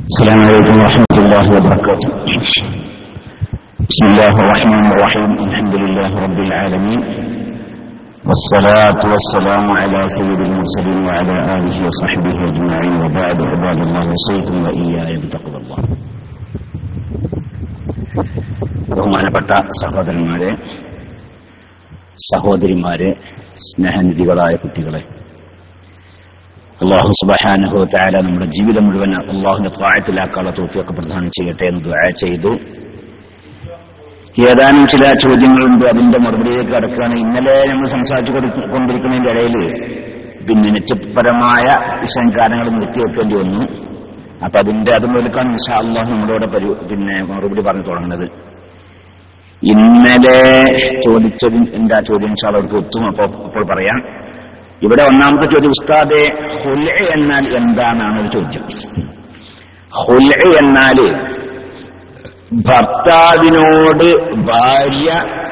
السلام عليكم ورحمة الله وبركاته بسم الله الرحمن الرحيم الحمد لله رب العالمين والصلاة والسلام على سيد المرسلين وعلى آله وصحبه أجمعين وبعد عباد الله وصيكم وإياي بتقوى الله ബഹുമാനപ്പെട്ട സഹോദരന്മാരെ സഹോദരിമാരെ സ്നേഹനിധികളായ കുട്ടികളെ അള്ളാഹു സുബഹാനഹു താല നമ്മുടെ ജീവിതം മുഴുവൻ അള്ളാഹുന്റെ പ്രായത്തിലാക്കാനുള്ള തോഫിയൊക്കെ പ്രദാനം ചെയ്യട്ടെ എന്ന് ദുആ ചെയ്തു ഏതാനും ചില ചോദ്യങ്ങളുണ്ട് അതിന്റെ മറുപടിയിലേക്ക് കടക്കുകയാണ് ഇന്നലെ നമ്മൾ സംസാരിച്ചു കൊടുക്ക- കൊണ്ടിരിക്കുന്നതിന്റെ ഇടയിൽ പിന്നെ നെറ്റപരമായ വിഷയം കാര്യങ്ങൾ നിർത്തിവെക്കേണ്ടി വന്നു അപ്പൊ അതിന്റെ അത് മുതൽക്കാണ് നിഷാ അള്ളാഹു നമ്മളോട് പരി പിന്നെ മറുപടി പറഞ്ഞു തുടങ്ങുന്നത് ഇന്നലെ ചോദിച്ചതിൽ എന്റെ ആ ചോദ്യം ഇൻഷാ അല്ലാഹ് അവർക്ക് എത്തും അപ്പോൾ അപ്പോൾ പറയാം ഇവിടെ ഒന്നാമത്തെ ചോദ്യം ഉസ്താദെ ഹുല എന്നാൽ എന്താണെന്നാണ് ഒരു ചോദ്യം ഹുല എന്നാല് ഭർത്താവിനോട് ഭാര്യ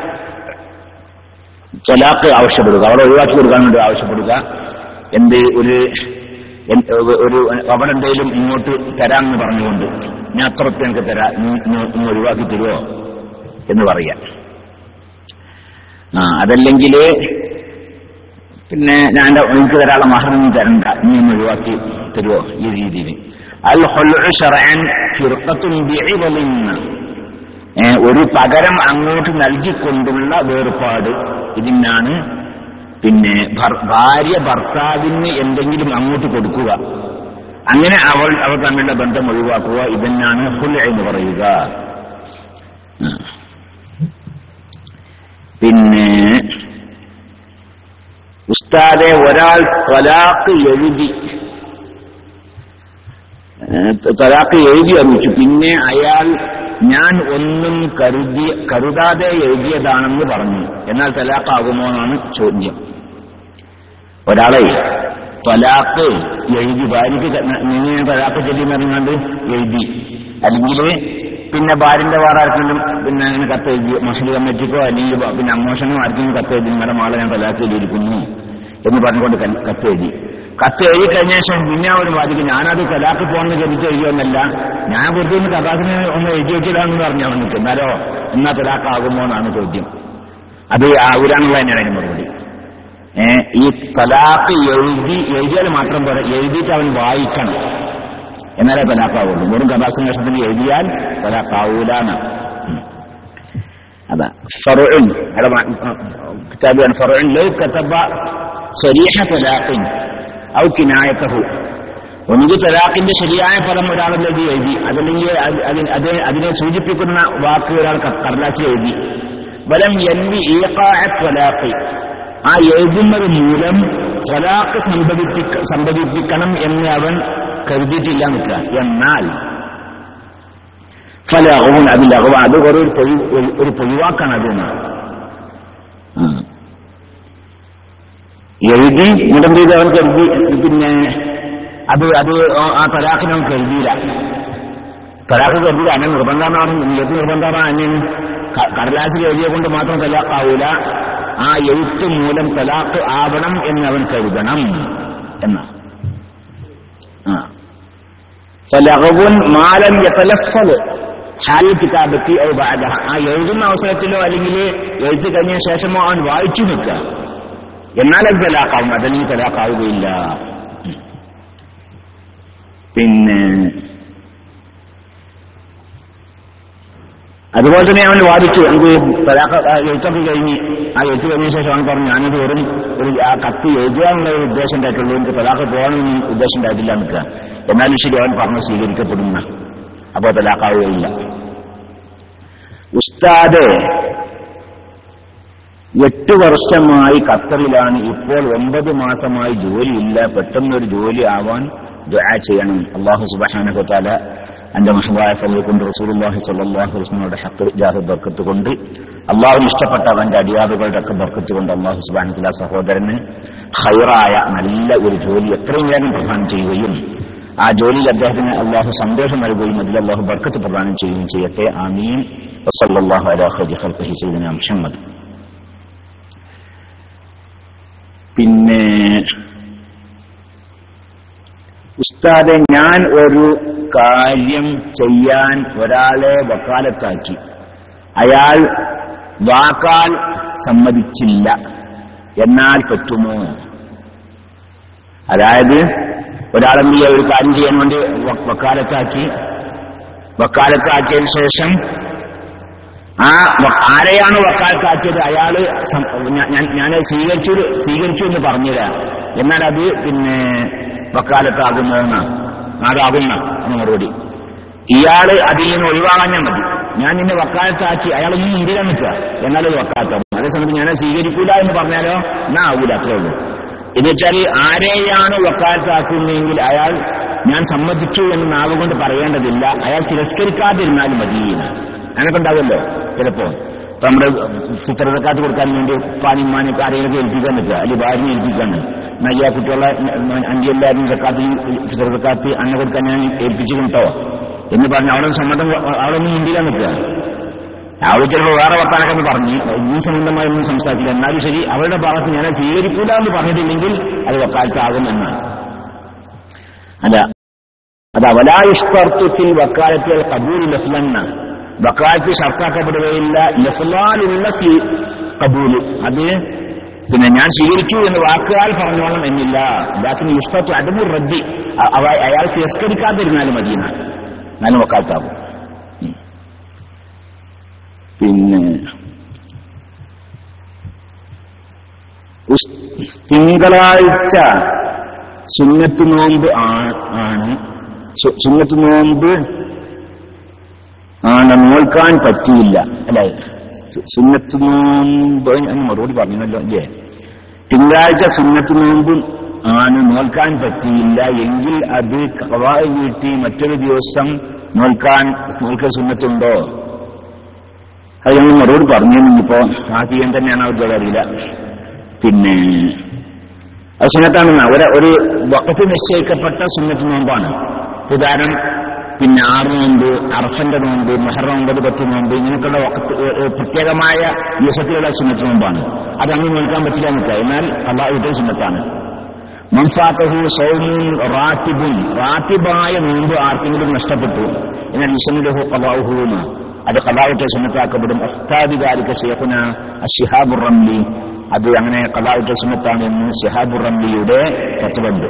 ചലാക്ക് ആവശ്യപ്പെടുക അവളെ ഒഴിവാക്കി കൊടുക്കാൻ വേണ്ടി ആവശ്യപ്പെടുക എന്ത് ഒരു എന്ത് ഒരു അവിടെ എന്തെങ്കിലും ഇങ്ങോട്ട് തരാമെന്ന് പറഞ്ഞുകൊണ്ട് ഞാൻ അത്ര ഉറുപ്പ്യ എനിക്ക് തരാം നീ നീ- നീ ഒഴിവാക്കി തരുമോ എന്ന് പറയാം ആ അതല്ലെങ്കിൽ പിന്നെ ഞാൻ എന്റെ എനിക്ക് തരാനുള്ള മഹർ നീ തരണ്ട നീ ഒന്ന് ഒഴിവാക്കി തരുമോ ഈ രീതിയിൽ അൽ ഹുൽഉ ശർഅൻ ഫിർഖത്തുൻ ബിഇവളിൻ ഏ, ഒരു പകരം അങ്ങോട്ട് നൽകിക്കൊണ്ടുള്ള വേർപാട് ഇതിനാണ് പിന്നെ ഭർ- ഭാര്യ ഭർത്താവിന് എന്തെങ്കിലും അങ്ങോട്ട് കൊടുക്കുക അങ്ങനെ അവൾ അവർ തമ്മിലുള്ള ബന്ധം ഒഴിവാക്കുക ഇതെന്നാണ് ഹുൽ എന്ന് പറയുക ആ. പിന്നെ ഉസ്താദെ ഒരാൾ തൊലാക്ക് എഴുതി ഏഹ് തൊലാക്ക് എഴുതി അറിയിച്ചു പിന്നെ അയാൾ ഞാൻ ഒന്നും കരുതി കരുതാതെ എഴുതിയതാണെന്ന് പറഞ്ഞു എന്നാൽ തലാക്കാകുമോ എന്നാണ് ചോദ്യം ഒരാളെ തൊലാക്ക് എഴുതി ഭാര്യയ്ക്ക് നിങ്ങൾ തലാക്ക് ചെല്ലി പറഞ്ഞുകൊണ്ട് എഴുതി അല്ലെങ്കിൽ പിന്നെ ഭാര്യന്റെ വേറെ ആർക്കെങ്കിലും പിന്നെ അങ്ങനെ കത്ത് എഴുതി മഹലി കമ്മിറ്റിക്കോ അല്ലെങ്കിൽ ബ- പിന്നെ അമ്മോഷനോ ആർക്കെങ്കിലും കത്ത് എഴുതി നിങ്ങളുടെ മാളെ ഞാൻ തലാക്ക് എഴുതിയിരിക്കുന്നു എന്ന് പറഞ്ഞുകൊണ്ട് കൽ- കത്ത് എഴുതി കത്ത് എഴുതി കഴിഞ്ഞ ശേഷം പിന്നെ അവർ വാദിക്കും ഞാനത് തലാക്ക് പോകുന്ന കരുതി എഴുതിയൊന്നല്ല ഞാൻ വെറുതെ ഒന്ന് കഥാസിനെ ഒന്ന് എഴുതി വെച്ചതാണെന്ന് പറഞ്ഞു അവർക്ക് എന്നാലോ എന്നാ തലാക്കാകുമോ എന്നാണ് ചോദ്യം അത് ആവൂരാന്നുള്ള തന്നെയാണ് അതിന് മറുപടി ഏ, ഈ തലാക്ക് എഴുതി എഴുതിയാൽ മാത്രം പോരാ എഴുതിയിട്ട് അവൻ വായിക്കണം എന്നാലേ തലാക്കാവുള്ളൂ വെറും കഥാസിന് ലക്ഷത്തിൽ എഴുതിയാൽ തലാക്കാവൂലാണ് അതാ ഫറുൻ അവിടെ മ- കിതാബിയാണ് ഫറുൻ ലൗ കതബ സരീഹ തലാഖിൻ ഔ കിനായത്തഹു ഒന്നുകിൽ തലാഖിന്റെ ശരിയായ പദം ഒരാളെഴുതി എഴുതി അതല്ലെങ്കിൽ അത് അത് അത് അതിനെ സൂചിപ്പിക്കുന്ന വാക്ക് ഒരാൾ ക- കടലാസിൽ എഴുതി വലം എൻവി ഈക്കാഴത്വലാഖി ആ എഴുതുന്നത് മൂലം ത്വലാഖ് സംഭവിപ്പിക്ക സംഭവിപ്പിക്കണം എന്ന് അവൻ കരുതിയിട്ടില്ല നിൽക്കുക എന്നാൽ ഫല അഹുൻ അതിൽ അഹുവ അത് ഒരു പൊഴി ഒരു- ഒരു പൊഴിവാക്കാണ് അത് എന്നാണ് ആ. എഴുതി ഇടം ചെയ്ത് അവൻ കരുതി പിന്നെ അത് അത് ആ തലാഖിനെ അവൻ കരുതിയില്ല തലാഖ് കരുതി അന്നെ നിർബന്ധമാണ് നിയത്ത് നിർബന്ധമാണ് അന്യന് ക- കടലാസിൽ എഴുതിയ കൊണ്ട് മാത്രം തലാഖാവൂല ആ എഴുത്ത് മൂലം തലാഖ് ആവണം എന്ന് അവൻ കരുതണം എന്നാണ് ആ ഫലഹവുൻ മാലം യതലഫദ് ഹാൽ കിതാബത്തി ഔ ബഅദഹ ആ എഴുതുന്ന അവസരത്തിലോ അല്ലെങ്കിൽ എഴുതി കഴിഞ്ഞ ശേഷമോ അവൻ വായിച്ചു നിൽക്കുക എന്നാൽ അത് തലാഖാവും അതല്ലെങ്കിൽ തലാഖാവുകയില്ല പിന്നെ അതുപോലെ തന്നെ അവൻ വാദിച്ചു എന്ത് തലാഖ് ആ എഴുത്തൊക്കെ കഴിഞ്ഞ് ആ എഴുത്ത് കഴിഞ്ഞ ശേഷം അവൻ പറഞ്ഞു ഞാനത് വെറും ഒരു ആ കത്ത് എഴുതാനുള്ള ഒരു ഉദ്ദേശം ഉണ്ടായിട്ടുള്ളൂ എനിക്ക് തലാഖ് പോകാനൊന്നും ഉദ്ദേശം ഉണ്ടായിട്ടില്ല നിൽക്കുക എന്നാലും ശരി അവൻ പറഞ്ഞു സ്വീകരിക്കപ്പെടുന്ന അപ്പോൾ തലാഖാവുകയില്ല ഉസ്താദ് എട്ട് വർഷമായി ഖത്തറിലാണ് ഇപ്പോൾ ഒമ്പത് മാസമായി ജോലിയില്ല പെട്ടെന്നൊരു ജോലി ആവാൻ ദുആ ചെയ്യണം അള്ളാഹു സുബ്ഹാനഹു തആല അന്റെ മഹബായ ഫലം കൊണ്ട് റസൂലുള്ളാഹി സ്വല്ലല്ലാഹു അലൈഹി വസല്ലമയുടെ ഹഖ് ജാഹ് ബർക്കത്ത് കൊണ്ട് അള്ളാഹുവിന് ഇഷ്ടപ്പെട്ട അവന്റെ അടിയാറുകളുടെ ഒക്കെ ബർക്കത്ത് കൊണ്ട് അള്ളാഹു സുബ്ഹാനഹു തആല സഹോദരന് ഹൈറായ നല്ല ഒരു ജോലി എത്രയും വേഗം പ്രദാനം ചെയ്യുകയും ആ ജോലിയിൽ അദ്ദേഹത്തിന് അള്ളാഹു സന്തോഷം നൽകുകയും അതിൽ അള്ളാഹു ബർക്കത്ത് പ്രദാനം ചെയ്യുകയും ചെയ്യട്ടെ ആമീൻ വസല്ലല്ലാഹു അലാ ഖൈരി ഖൽഖിഹി സയ്യിദിനാ മുഹമ്മദ് പിന്നെ ഉസ്താദെ ഞാൻ ഒരു കാര്യം ചെയ്യാൻ ഒരാളെ വക്കാലത്താക്കി അയാൾ വാക്കാൽ സമ്മതിച്ചില്ല എന്നാൽ പറ്റുമോ അതായത് ഒരാളെന്ത് ചെയ്യുക ഒരു കാര്യം ചെയ്യാൻ വേണ്ടി വ- വക്കാലത്താക്കി വക്കാലത്താക്കിയതിനു ശേഷം ആ വ- ആരെയാണ് വക്കാലത്താക്കിയത് അയാള് സം- ഞാ- ഞാൻ- ഞാനത് സ്വീകരിച്ചു സ്വീകരിച്ചു എന്ന് പറഞ്ഞില്ല എന്നാൽ അത് പിന്നെ വക്കാലത്താകുമോ എന്നാണ് അതാകുന്ന എന്ന് മറുപടി ഇയാള് അതിൽ നിന്ന് ഒഴിവാകാഞ്ഞാൽ മതി ഞാൻ നിന്നെ വക്കാലത്താക്കി അയാളൊന്നും ഇന്ത്യയിലാണ് നിൽക്കുക എന്നാലത് വക്കാലത്താകും അതേസമയത്ത് ഞാനത് സ്വീകരിക്കൂല എന്ന് പറഞ്ഞാലോ എന്നാ ആവൂല അത്രേ ഉള്ളൂ എന്നുവെച്ചാൽ ആരെയാണ് വക്കാലത്താക്കുന്നതെങ്കിൽ അയാൾ ഞാൻ സമ്മതിച്ചു എന്ന് നാവ് കൊണ്ട് പറയേണ്ടതില്ല അയാൾ തിരസ്കരിക്കാതിരുന്നാലും മതി അങ്ങനൊക്കെ ഉണ്ടാവുമല്ലോ ചിലപ്പോ ഇപ്പൊ നമ്മുടെ ചിത്രതക്കാത്ത് കൊടുക്കാൻ വേണ്ടി ഉപ്പാനിമാനൊക്കെ ആരെയൊക്കെ ഏൽപ്പിക്കാൻ നിൽക്കുക അല്ലെങ്കിൽ ഭാര്യനെ ഏൽപ്പിക്കാണ് നയ്യ കുട്ടികളെ അഞ്ചെല്ലാവരും സക്കാത്ത് ചിത്രതക്കാത്ത് അന്ന കൊടുക്കാൻ ഞാൻ ഏൽപ്പിച്ചിട്ടുണ്ടോ എന്ന് പറഞ്ഞ് അവിടെ സമ്മതം അവിടെ ഇന്ത്യയിലാണ് നിൽക്കുക അവൾ ചിലപ്പോൾ വേറെ വർത്താനൊക്കെ ഒന്ന് പറഞ്ഞ് ഈ സംബന്ധമായി ഒന്നും സംസാരിക്കില്ല എന്നാലും ശരി അവരുടെ ഭാഗത്ത് ഞാൻ അത് സ്വീകരിക്കൂല എന്ന് പറഞ്ഞിട്ടില്ലെങ്കിൽ അത് വക്കാലത്താകും എന്നാണ് അല്ല അത് അവലായുഷ്കർത്തത്തിൽ വക്കാലത്തിൽ കബൂൽ ലഫ്ലന്ന വക്കാലത്ത് ഷർത്താക്കപ്പെടുകയില്ല ലഫ്ലാലുള്ള സി കബൂല് അത് പിന്നെ ഞാൻ സ്വീകരിച്ചു എന്ന് വാക്കുകാൽ പറഞ്ഞോളണം എന്നില്ല ബാക്കി ഇഷ്ടത്തു അടമു റദ്ദി അ- അവ അയാൾ തിരസ്കരിക്കാതിരുന്നാലും മതിയെന്ന എന്നാലും വക്കാലത്താകും ഉം. പിന്നെ ഉസ്- തിങ്കളാഴ്ച സുന്നത്ത് നോമ്പ് ആ- ആണ് സു- സുന്നത്ത് നോമ്പ് ആണ് നോൽക്കാൻ പറ്റിയില്ല അല്ലെ സു- സുന്നത്ത് നോമ്പ് ഞാൻ മറുപടി പറഞ്ഞല്ലോ അല്ലേ തിങ്കളാഴ്ച സുന്നത്ത് നോമ്പ് ആണ് നോൽക്കാൻ പറ്റിയില്ല എങ്കിൽ അത് കവായ് വീട്ടി മറ്റൊരു ദിവസം നോൽക്കാൻ നോൽക്കൽ സുന്നത്തുണ്ടോ അത് ഞങ്ങൾ മറുപടി പറഞ്ഞു ഇനിയിപ്പോ ആ ചെയ്യാൻ തന്നെയാണ് അവർക്ക് അറിയില്ല പിന്നെ അത് സുന്നത്താണെന്ന ഒരു ഒരു വക്കത്ത് നിശ്ചയിക്കപ്പെട്ട സുന്നത്ത് നോമ്പാണ് ഉദാഹരണം പിന്നെ ആറ് നോമ്പ് അറഫന്റെ നോമ്പ് മെഹർ ഒമ്പത് പത്ത് നോമ്പ് ഇങ്ങനെയൊക്കെയുള്ള വക്കത്ത് ഏ, ഏ, പ്രത്യേകമായ ദിവസത്തിലുള്ള സുന്നത്ത് നോമ്പാണ് അത് അങ്ങ് നോക്കാൻ പറ്റില്ല നിൽക്കുക എന്നാൽ അള്ളാഹുത്തെ സുന്നത്താണ് മൻഫാത്തഹു സൗമുൻ റാത്തിബുൻ റാത്തിബായ നോമ്പ് ആർക്കെങ്കിലും നഷ്ടപ്പെട്ടു എന്നാൽ ഇസമുലഹു കലാഹുന്ന് അത് കലാവുത്തെ സുന്നത്താക്കപ്പെടും അഹ്താദികാരിക ഷെയ്ഖുന ഷിഹാബുർ റംലി അത് അങ്ങനെ കലാവുത്തെ സുന്നത്താണ് എന്ന് ഷിഹാബുർ റംലിയുടെ തത്വമുണ്ട്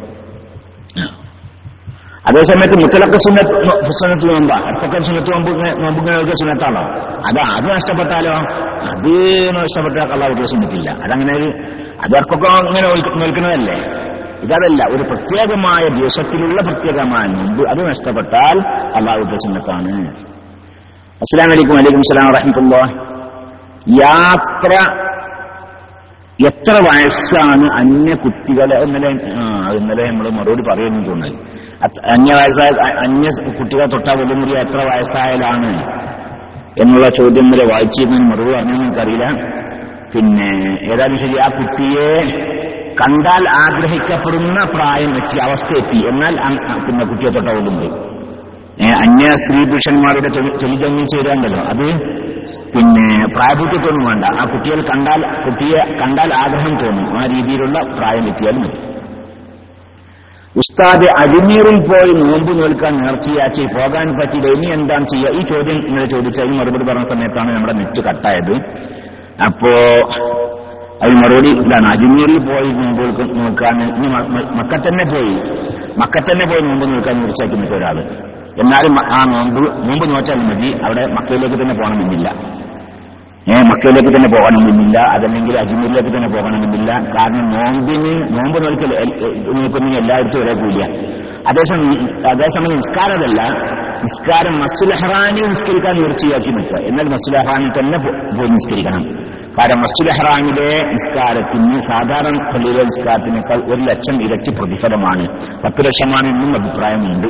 അതേസമയത്ത് മുത്തലക്ക സുന്നത്ത് നോ- സുന്നത്ത് നോമ്പ അടുത്തൊക്കെ സുന്നത്ത് നോമ്പ് ഇങ്ങനെ- നോമ്പ് ഇങ്ങനെ സുന്നത്താണോ അത് അത് നഷ്ടപ്പെട്ടാലോ അത് നഷ്ടപ്പെട്ട കള്ളാവുള്ള സുന്നത്തില്ല അതങ്ങനെ ഒരു അതൊക്കെ ഇങ്ങനെ നോൽക്ക- നോൽക്കുന്നതല്ലേ ഇതല്ല ഒരു പ്രത്യേകമായ ദിവസത്തിലുള്ള പ്രത്യേകമായ നോമ്പ് അത് നഷ്ടപ്പെട്ടാൽ അള്ളാഹുന്റെ സുന്നത്താണ് അസ്സലാം വലൈക്കും വലൈക്കും സ്ലാം വറഹമത്തുള്ള യാത്ര എത്ര വയസ്സാണ് അന്യ കുട്ടികളെ ഇന്നലെ ആ, ഇന്നലെ നമ്മൾ മറുപടി പറയുന്നു തോന്നുന്നത് അത് അന്യ വയസ്സായ അ- അന്യ കുട്ടികളെ തൊട്ടാ വെല്ലുമുറി എത്ര വയസ്സായാലാണ് എന്നുള്ള ചോദ്യം വരെ വായിച്ചിരുന്നതിന് മറുപടി പറഞ്ഞു എനിക്കറിയില്ല പിന്നെ ഏതായാലും ശരി ആ കുട്ടിയെ കണ്ടാൽ ആഗ്രഹിക്കപ്പെടുന്ന പ്രായം എത്തി അവസ്ഥ എത്തി എന്നാൽ അ- അ- പിന്നെ കുട്ടിയെ തൊട്ടാ വെല്ലുമുറി ഏ, അന്യ സ്ത്രീ പുരുഷന്മാരുടെ ചെലിജങ്ങി ചേരാണ്ടല്ലോ അത് പിന്നെ പ്രായപൂർത്തിത്തൊന്നും വേണ്ട ആ കുട്ടികൾ കണ്ടാൽ കുട്ടിയെ കണ്ടാൽ ആഗ്രഹം തോന്നും ആ രീതിയിലുള്ള പ്രായം എത്തിയാൽ മതി ഉസ്താദ് അജ്മീറിൽ പോയി നോമ്പ് നിൽക്കാൻ നേർച്ചയാക്കി പോകാൻ പറ്റില്ല ഇനി എന്താണ് ചെയ്യുക ഈ ചോദ്യം ഇങ്ങനെ ചോദിച്ചതിന് മറുപടി പറഞ്ഞ സമയത്താണ് നമ്മുടെ നെറ്റ് കട്ടായത് അപ്പോ അതിന് മറുപടി ഇതാണ് അജ്മീറിൽ പോയി നോമ്പ് നിൽക്ക- നോക്കാൻ ഇനി മ- മ- മക്കത്തന്നെ പോയി മക്കത്തന്നെ പോയി നോമ്പ് നിൽക്കാൻ നേർച്ചയാക്കി നിൽക്കുക ഒരാള് എന്നാലും മ- ആ നോമ്പ് നോമ്പ് നോറ്റാൽ മതി അവിടെ മക്കയിലേക്ക് തന്നെ പോകണമെന്നില്ല ഏ മക്കയിലേക്ക് തന്നെ പോകണമെന്നില്ല അതല്ലെങ്കിൽ അജ്മീരിലേക്ക് തന്നെ പോകണമെന്നില്ല കാരണം നോമ്പിന് നോമ്പ് നോൽക്കൽ നോക്കുന്നതിന് എല്ലായിടത്തും ഒരേ കൂലിയ അതേസമയം അതേസമയം നിസ്കാരമല്ല നിസ്കാരം മസ്തുൽ ഹറാനിൽ നിസ്കരിക്കാൻ തീർച്ചയാക്കി നിൽക്കുക എന്നാൽ മസ്തുൽ ഹറാനിൽ തന്നെ പോ- പോയി നിസ്കരിക്കണം കാരണം മസ്തുൽ ഹറാമിലെ നിസ്കാരത്തിന് സാധാരണ പള്ളിയിലെ നിസ്കാരത്തിനേക്കാൾ ഒരു ലക്ഷം ഇരട്ടി പ്രതിഫലമാണ് പത്ത് ലക്ഷമാണ് എന്നും അഭിപ്രായമുണ്ട്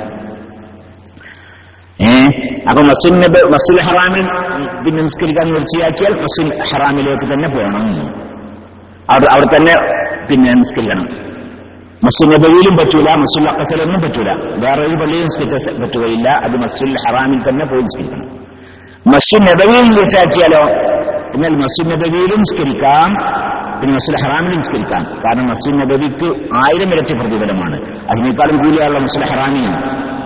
ഏ അപ്പൊ മസ്ജിദ് നബി മസ്ജിദ് ഹറാമിൽ പിന്നെ നിസ്കരിക്കാൻ തീർച്ചയാക്കിയാൽ മസ്ജിദ് ഹറാമിലേക്ക് തന്നെ പോകണം അവിടെ അവിടെ തന്നെ പിന്നെ നിസ്കരിക്കണം മസ്ജിദ് നബിയിലും പറ്റൂല മസ്ജിദ് അക്കസലൊന്നും പറ്റൂല വേറെ ഒരു പള്ളിയിൽ നിസ്കരിച്ച പറ്റുകയില്ല അത് മസ്ജിദ് ഹറാമിൽ തന്നെ പോയി നിസ്കരിക്കണം മസ്ജിദ് നബവിയിൽ നിസ്കരിച്ചാക്കിയാലോ എന്നാൽ മസ്ജിദ് നബവിയിലും നിസ്കരിക്കാം പിന്നെ മസ്ജിദ് ഹറാമിൽ നിസ്കരിക്കാം കാരണം മസ്ജിദ് നബവിക്ക് ആയിരം ഇരട്ടി പ്രതിഫലമാണ് അതിനേക്കാളും കൂലിയുള്ള മസ്ജിദ് ഹറാമിയാണ്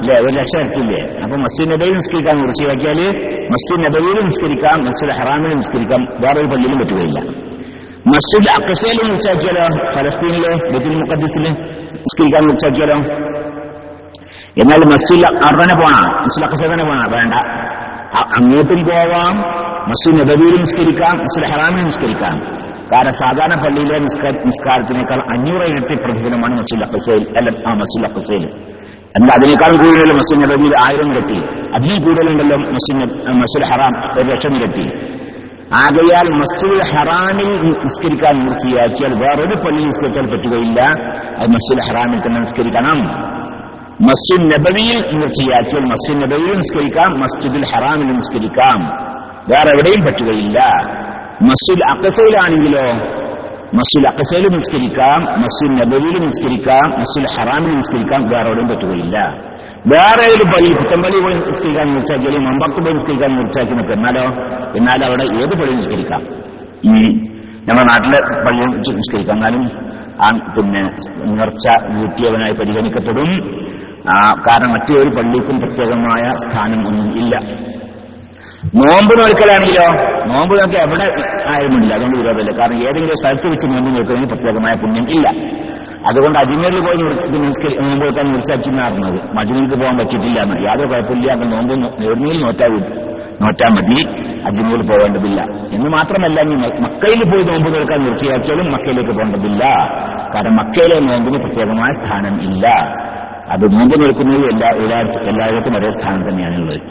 അല്ലെ ഒരു ലക്ഷം ഇരട്ടില്ലേ അപ്പൊ മസ്ജിദ് നബയിൽ നിസ്കരിക്കാൻ കുറിച്ചാക്കിയാല് മസ്ജിദ് നബവിയിൽ നിസ്കരിക്കാം മസ്ജിദ് ഹറാമിൽ നിസ്കരിക്കാം വേറൊരു പള്ളിയിലും പറ്റുകയില്ല മസ്ജിദ് അക്കസയിൽ നിശ്ചയിച്ചാക്കിയാലോ ഫലസ്തീനിലെ ബെത്തുൽ മുഖദ്സില് നിസ്കരിക്കാൻ നിശ്ചയിച്ചാക്കിയാലോ എന്നാൽ മസ്ജിദ് അവിടെ പോണ മസ്ജിദ് അക്കസ തന്നെ പോണ വേണ്ട അ- അങ്ങോട്ടും പോവാം മസ്ജിദ് നബവിയിൽ നിസ്കരിക്കാം മസ്ജിദ് ഹറാമിൽ നിസ്കരിക്കാം കാരണം സാധാരണ പള്ളിയിലെ നിസ്ക- നിസ്കാരത്തിനേക്കാൾ അഞ്ഞൂറ് ഇരട്ടി പ്രതിഫലമാണ് മസ്ജിദ് അക്കസയിൽ അല്ല ആ മസ്ജിദ് അക്കസയിൽ എന്താ അതിനേക്കാളും കൂടുതൽ മസ്ജിദ് നബവിയിൽ ആയിരം ഇരട്ടി അതിൽ കൂടുതലുണ്ടല്ലോ മസ്ജിദ് നബ്- മസ്ജിദ് ഹറാം ഒരു ലക്ഷം ഇരട്ടി ആകയാൽ മസ്ജിദ് ഹറാമിൽ നിസ്കരിക്കാൻ മൂർച്ചയാക്കിയാൽ വേറൊരു പള്ളിയിൽ നിസ്കരിച്ചാൽ പറ്റുകയില്ല അത് മസ്ജിദ് ഹറാമിൽ തന്നെ നിസ്കരിക്കണം മസ്ജിദ് നബവിയിൽ മൂർച്ചയാക്കിയാൽ മസ്ജിദ് നബവിയിൽ നിസ്കരിക്കാം മസ്ജിദുൽ ഹറാമിൽ നിസ്കരിക്കാം വേറെ എവിടെയും പറ്റുകയില്ല മസ്ജിദ് അക്കസയിലാണെങ്കിലോ മസ്ജിദ് അക്കസയിൽ നിസ്കരിക്കാം മസ്ജിദ് നബവിയിൽ നിസ്കരിക്കാം മസ്ജിദ് ഹറാമിൽ നിസ്കരിക്കാം വേറെ എവിടെയും പറ്റുകയില്ല വേറെ ഒരു പള്ളി പുത്തമ്പള്ളി പോയി നിസ്കരിക്കാൻ നിർച്ചാക്കിയാലും മമ്പത്ത് പോയി നിസ്കരിക്കാൻ നിർച്ചാക്കി നിൽക്കും എന്നാലോ എന്നാൽ അവിടെ ഏത് പള്ളി നിസ്കരിക്കാം ഈ നമ്മുടെ നാട്ടിലെ പള്ളി നിസ്കരിക്കാം എന്നാലും ആ പിന്നെ നേർച്ച വീട്ടിയവനായി പരിഗണിക്കപ്പെടും ആ, കാരണം മറ്റൊരു പള്ളിക്കും പ്രത്യേകമായ സ്ഥാനം ഒന്നും ഇല്ല നോമ്പ് നോൽക്കലാണെങ്കിലോ നോമ്പ് നോക്കി എവിടെ ആയിരുന്നില്ല അതുകൊണ്ട് വിരോധമില്ല കാരണം ഏതെങ്കിലും സ്ഥലത്ത് വെച്ച് നോമ്പ് നോക്കുന്നതിന് പ്രത്യേകമായ പുണ്യം ഇല്ല അതുകൊണ്ട് അജ്മീറിൽ പോയി നിർ- നിസ്കരി- നോമ്പ് നോക്കാൻ നിർച്ചാക്കിന്നാറുന്നത് അജ്മീർക്ക് പോകാൻ പറ്റിയിട്ടില്ല എന്ന് യാതൊരു കുഴപ്പമില്ല എന്ന് നോമ്പ് നോ- എവിടെയെങ്കിലും നോറ്റാ നോറ്റാ മതി അജ്മീറിൽ പോകേണ്ടതില്ല എന്ന് മാത്രമല്ല ഇനി മ- മക്കയിൽ പോയി നോമ്പ് നോക്കാൻ നിർച്ചയാക്കിയാലും മക്കയിലേക്ക് പോകേണ്ടതില്ല കാരണം മക്കയിലെ നോമ്പിന് പ്രത്യേകമായ സ്ഥാനം ഇല്ല അത് നോമ്പ് നിൽക്കുന്നത് എല്ലാ എല്ലായിടത്തും എല്ലായിടത്തും ഒരേ സ്ഥാനം തന്നെയാണുള്ളത്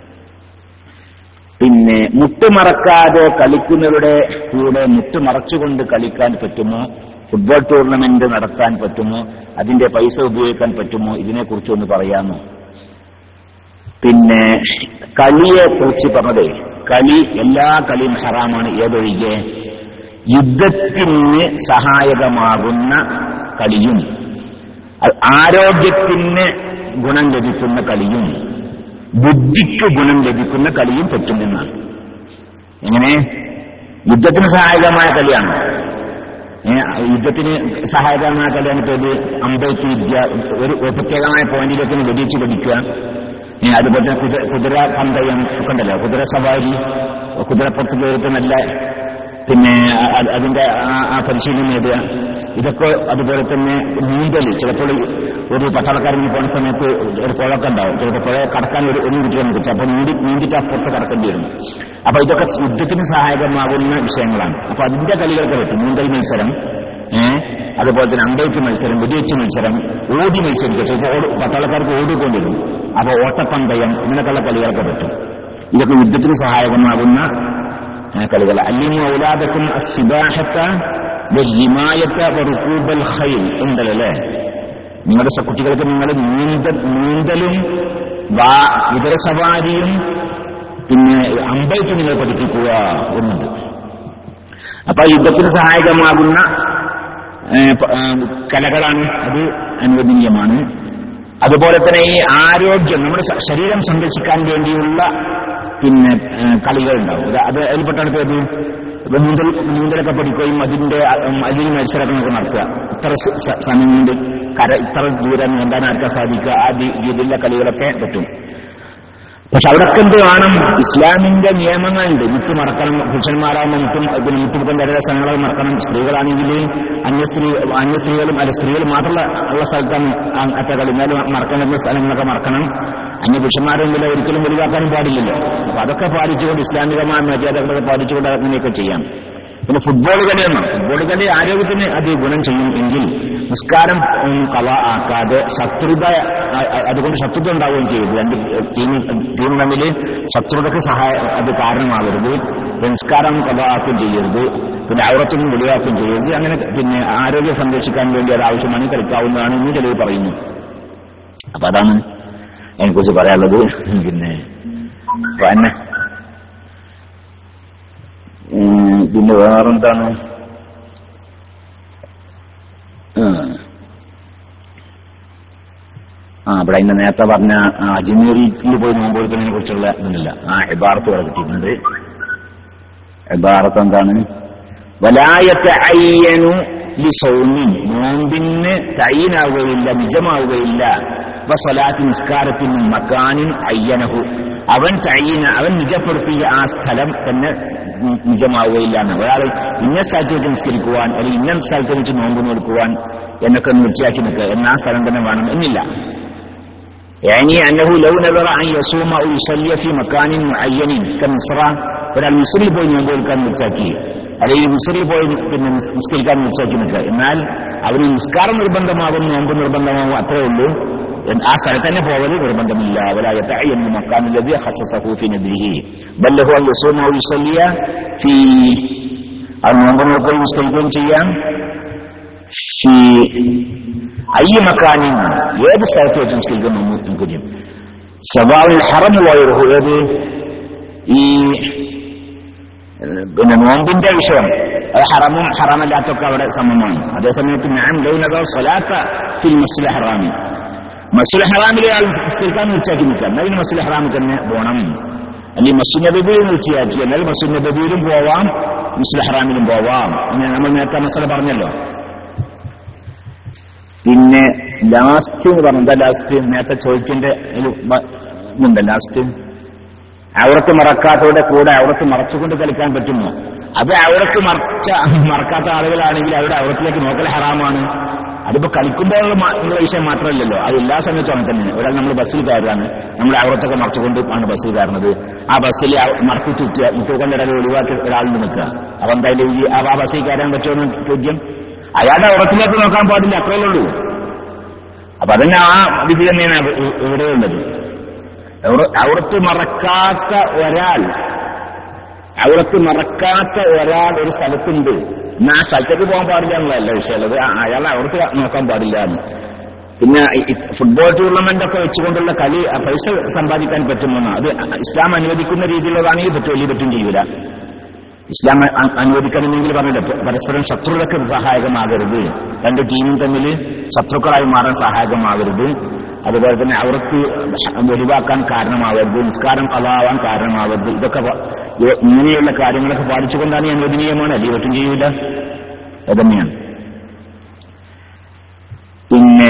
പിന്നെ മുട്ടുമറക്കാതെ കളിക്കുന്നവരുടെ കൂടെ മുട്ടുമറച്ചുകൊണ്ട് കളിക്കാൻ പറ്റുമോ ഫുട്ബോൾ ടൂർണമെന്റ് നടത്താൻ പറ്റുമോ അതിന്റെ പൈസ ഉപയോഗിക്കാൻ പറ്റുമോ ഇതിനെക്കുറിച്ച് ഒന്ന് പറയാമോ പിന്നെ കളിയെ കുറിച്ച് പറഞ്ഞതേ കളി എല്ലാ കളിയും ഹറാമാണ് ഏതൊഴികെ യുദ്ധത്തിന് സഹായകമാകുന്ന കളിയും അത് ആരോഗ്യത്തിന് ഗുണം ലഭിക്കുന്ന കളിയും ബുദ്ധിക്ക് ഗുണം ലഭിക്കുന്ന കളിയും പറ്റുമെന്നാണ് എങ്ങനെ യുദ്ധത്തിന് സഹായകമായ കളിയാണ് ഏ, യുദ്ധത്തിന് സഹായകമായ കളിയാണ് ഇപ്പോൾ ഇത് അമ്പയത്ത് വിദ്യ ഒരു ഒരു പ്രത്യേകമായ പോയിന്റിലേക്ക് ഒന്ന് വെടിവെച്ച് പഠിക്കുക ഏ, അതുപോലെ തന്നെ കുതിര കുതിര പന്തയം ഒക്കെ ഉണ്ടല്ലോ കുതിര സവാരി കുതിരപ്പുറത്ത് കയറിയിട്ട് നല്ല പിന്നെ അ- അതിന്റെ ആ- ആ പരിശീലനം നേടുക ഇതൊക്കെ അതുപോലെ തന്നെ നീന്തൽ ചിലപ്പോൾ ഒരു പട്ടാളക്കാരൻ പോകുന്ന സമയത്ത് ഒരു പുഴയൊക്കെ ഉണ്ടാവും ചിലപ്പോൾ പുഴ കടക്കാൻ ഒരു ഒരു മിനിറ്റ് കുറിച്ച് അപ്പൊ നീന്തി നീന്തിട്ട് അപ്പുറത്ത് കടക്കേണ്ടി വരും അപ്പൊ ഇതൊക്കെ യുദ്ധത്തിന് സഹായകമാകുന്ന വിഷയങ്ങളാണ് അപ്പൊ അതിന്റെ കളികളൊക്കെ പറ്റും നീന്തൽ മത്സരം ഏഹ് അതുപോലെ തന്നെ അമ്പയത്ത് മത്സരം വെടിവെച്ച് മത്സരം ഓടി മത്സരിക്കുക ചിലപ്പോൾ ഓട് പട്ടാളക്കാർക്ക് ഓടിക്കൊണ്ടിരും അപ്പൊ ഓട്ടപ്പന്തയം ഇങ്ങനെയൊക്കെയുള്ള കളികളൊക്കെ പറ്റും ഇതൊക്കെ യുദ്ധത്തിന് സഹായകമാകുന്ന ഏഹ് കളികൾ അല്ലെങ്കിൽ ഔലാദക്കും സിബാഹത്ത ഹിമായത്ത റുക്കൂബൽ ഖൈൽ ഉണ്ടല്ലോ അല്ലേ നിങ്ങളുടെ സ- കുട്ടികൾക്ക് നിങ്ങൾ നീന്ത നീന്തലും വാ- കുതിരസവാരിയും പിന്നെ അമ്പയത്ത് നിങ്ങൾ പഠിപ്പിക്കുക എന്നുണ്ട് അപ്പൊ യുദ്ധത്തിന് സഹായകമാകുന്ന ഏ, പ- ഏ, കലകളാണ് അത് അനുവദനീയമാണ് അതുപോലെ തന്നെ ഈ ആരോഗ്യം നമ്മുടെ സ- ശരീരം സംരക്ഷിക്കാൻ വേണ്ടിയുള്ള പിന്നെ ഏ, കളികൾ ഉണ്ടാവും ഇത് അത് അതിൽപ്പെട്ടാണ് പേര് ഇപ്പൊ നീന്തൽ നീന്തലൊക്കെ പഠിക്കുകയും അതിന്റെ ഉം, അതിൽ മത്സരമൊക്കെ നമുക്ക് നടത്തുക ഇത്ര സ- സ- സമയം കൊണ്ട് കര ഇത്ര ദൂരം നീന്താൻ ആർക്കാൻ സാധിക്കുക ആ രീ- രീതിയിലുള്ള കളികളൊക്കെ പറ്റും പക്ഷെ അവിടൊക്കെ എന്ത് വേണം ഇസ്ലാമിന്റെ നിയമങ്ങളുണ്ട് മുട്ട് മറക്കണം പുരുഷന്മാരാകുമ്പോൾ മുട്ടും പിന്നെ മുട്ടുമുട്ടം തര സ്ഥലങ്ങളൊക്കെ മറക്കണം സ്ത്രീകളാണെങ്കിൽ അന്യ സ്ത്രീ അന്യ സ്ത്രീകളും അല്ല സ്ത്രീകൾ മാത്രമുള്ള ഉള്ള സ്ഥലത്താണ് ആ- അത്ര കളി എന്നാലും മറക്കേണ്ട സ്ഥലങ്ങളൊക്കെ മറക്കണം അന്യ പുരുഷന്മാരെങ്കിൽ ഒരിക്കലും ഒഴിവാക്കാനും പാടില്ലല്ലോ അപ്പൊ അതൊക്കെ പാലിച്ചുകൊണ്ട് ഇസ്ലാമികമായ മര്യാദകളൊക്കെ പാലിച്ചുകൊണ്ട് അങ്ങനെയൊക്കെ ചെയ്യാം പിന്നെ ഫുട്ബോൾ കളിയാണ് ഫുട്ബോൾ കളി ആരോഗ്യത്തിന് അത് ഗുണം ചെയ്യും എങ്കിൽ നിസ്കാരം ഉം, കള ആക്കാതെ ശത്രുത അ- അ- അതുകൊണ്ട് ശത്രുത ഉണ്ടാവുകയും ചെയ്യരുത് രണ്ട് ടീം ടീം തമ്മിൽ ശത്രുതയ്ക്ക് സഹായ അത് കാരണമാകരുത് പിന്നെ നിസ്കാരം കള ആക്കുകയും ചെയ്യരുത് പിന്നെ ഔറത്തൊന്നും വെളിവാക്കുകയും ചെയ്യരുത് അങ്ങനെ പിന്നെ ആരോഗ്യം സംരക്ഷിക്കാൻ വേണ്ടി അത് ആവശ്യമാണ് കളിക്കാവുന്നതാണ് എന്ന് ചിലർ പറയുന്നു അപ്പൊ അതാണ് അതിനെക്കുറിച്ച് പറയാനുള്ളത് പിന്നെ അപ്പൊ എന്നെ ഉം, പിന്നെ വേറെന്താണ് ഉം. ആ ഇവിടെ ഇന്ന് നേരത്തെ പറഞ്ഞ ആ, അജ്മീറിൽ പോയി നോമ്പ് കൊടുക്കുന്നതിനെ കുറിച്ചുള്ള ഇതില്ല ആ ഇബാറത്ത് ഇവിടെ കിട്ടിയിട്ടുണ്ട് ഇബാറത്ത് എന്താണ് വലായത്തെ അയ്യനു ലിസൗമിൻ നോമ്പിന് തയ്യനാവുകയില്ല നിജമാവുകയില്ല വസലാത്തി നിസ്കാരത്തിന് മക്കാനിൻ അയ്യനഹു അവൻ തയ്യന അവൻ നിജപ്പെടുത്തിയ ആ സ്ഥലം തന്നെ നി- നിജമാവുകയില്ല എന്ന് ഒരാൾ ഇന്ന സ്ഥലത്ത് വെച്ച് നിസ്കരിക്കുവാൻ അല്ലെങ്കിൽ ഇന്ന സ്ഥലത്ത് വെച്ച് നോമ്പ് നോക്കുവാൻ എന്നൊക്കെ നിർച്ചയാക്കി നിൽക്കുക എന്നാ സ്ഥലം തന്നെ വേണം എന്നില്ല يعني أنه لو نذر أن يصوم أو يصلي في مكان معين كمصر ഒരാൾ മിസ്രിൽ പോയി നോമ്പ് എടുക്കാൻ നിർച്ചാക്കി അല്ലെങ്കിൽ മിസ്രിൽ പോയി പിന്നെ നിസ് നിസ്കരിക്കാൻ നിർച്ചാക്കി നിൽക്കുക എന്നാൽ അവന് നിസ്കാരം നിർബന്ധമാകും നോമ്പ് നിർബന്ധമാകും അത്രേ ഉള്ളൂ എന്ന് ആ സ്ഥലത്ത് തന്നെ പോകല് നിർബന്ധമില്ല വലായത്ത എന്ന് മക്കാനുള്ളത് ഹസസഹൂഫിനെതിരെ ബല്ലഹു അൻ യസൂമ ഔ യുസല്ലിയ ഫീ അത് നോമ്പ് നോക്കുകയും നിസ്കരിക്കുകയും ചെയ്യാം ഫീ അയ്യ മക്കാനിൻ ഏത് സ്ഥലത്ത് വെച്ച് നിസ്കരിക്കുന്നു നമുക്ക് ചെയ്യും സവാവിൽ ഹറം വയറുഹു ഏത് ഈ ഏഹ്, പിന്നെ നോമ്പിന്റെ വിഷയം അത് ഹറമും ഹറാമല്ലാത്തൊക്കെ അവിടെ സമമാണ് അതേസമയത്ത് ഞാൻ ലൗനതോ സ്വലാത്ത ഫിൽ മസ്ല ഹറാമി മസ്ല ഹറാമിലെ ആൾ നിസ്കരിക്കാൻ നിശ്ചയാക്കി നിൽക്കുക എന്നാലും മസ്ല ഹറാമിൽ തന്നെ പോകണം അല്ലെങ്കിൽ മസ്ജിദ് നബിയിൽ നിശ്ചയാക്കി എന്നാൽ മസ്ജിദ് നബിയിലും പോവാം മസ്ല ഹറാമിലും പോവാം അങ്ങനെ നമ്മൾ നേരത്തെ മസല പറഞ്ഞല്ലോ പിന്നെ ലാസ്റ്റ് എന്ന് പറഞ്ഞ ലാസ്റ്റ് നേരത്തെ ചോദിക്കേണ്ട ഒരു ബ- ഇതുണ്ട് ലാസ്റ്റ് ഔറത്ത് മറക്കാത്തവരുടെ കൂടെ ഔറത്ത് മറച്ചുകൊണ്ട് കളിക്കാൻ പറ്റുമോ അത് ഔറത്ത് മറച്ച മറക്കാത്ത ആളുകളാണെങ്കിൽ അവരുടെ ഔറത്തിലേക്ക് നോക്കൽ ഹറാമാണ് അതിപ്പോ കളിക്കുമ്പോഴുള്ള മാ- ഉള്ള വിഷയം മാത്രമല്ലല്ലോ അത് എല്ലാ സമയത്തും അങ്ങനെ തന്നെ ഒരാൾ നമ്മൾ ബസ്സിൽ കയറുകയാണ് നമ്മൾ ഔറത്തൊക്കെ മറച്ചുകൊണ്ട് ആണ് ബസ്സിൽ കയറുന്നത് ആ ബസ്സിൽ മറക്കി ചുറ്റുക മുട്ടുകൊണ്ടിടയിൽ ഒഴിവാക്കി ഒരാളുണ്ട് നിൽക്കുക അപ്പൊ എന്തായാലും ഈ ആ ആ ബസ്സിൽ കയറാൻ പറ്റുമെന്ന് ചോദ്യം അയാളുടെ ഔറത്തിലേക്ക് നോക്കാൻ പാടില്ല അത്രയേ ഉള്ളൂ അപ്പൊ അതന്നെ ആ വിധി തന്നെയാണ് ഇവ- ഇവ- ഇവിടെ ഉള്ളത് ഔറ- ഔറത്ത് മറക്കാത്ത ഒരാൾ ഔറത്ത് മറക്കാത്ത ഒരാൾ ഒരു സ്ഥലത്തുണ്ട് എന്നാ ആ സ്ഥലത്തേക്ക് പോകാൻ പാടില്ല എന്നുള്ളതല്ല വിഷയമുള്ളത് ആ- അയാൾ ഔറത്ത് നോക്കാൻ പാടില്ല എന്ന് പിന്നെ ഈ- ഈ ഫുട്ബോൾ ടൂർണമെന്റ് ഒക്കെ വെച്ചുകൊണ്ടുള്ള കളി ആ പൈസ സമ്പാദിക്കാൻ പറ്റുമെന്ന് അത് ഇസ്ലാം അനുവദിക്കുന്ന രീതിയിലുള്ളതാണെങ്കിൽ പറ്റും വലിയ പറ്റും ചെയ്യൂല ഇസ്ലാം അ- അനുവദിക്കണമെങ്കിൽ പറഞ്ഞില്ല പ- പരസ്പരം ശത്രുതക്ക് സഹായകമാകരുത് രണ്ട് ടീമും തമ്മിൽ ശത്രുക്കളായി മാറാൻ സഹായകമാകരുത് അതുപോലെ തന്നെ അവർക്ക് വെളിവാക്കാൻ കാരണമാവരുത് നിസ്കാരം കളാവാൻ കാരണമാവരുത് ഇതൊക്കെ പ- ഇവ- ഇങ്ങനെയുള്ള കാര്യങ്ങളൊക്കെ പാലിച്ചുകൊണ്ടാണ് ഈ അനുവദനീയമാണ് അല്ലെങ്കിൽ പറ്റും ചെയ്യൂല അതന്നെയാണ് പിന്നെ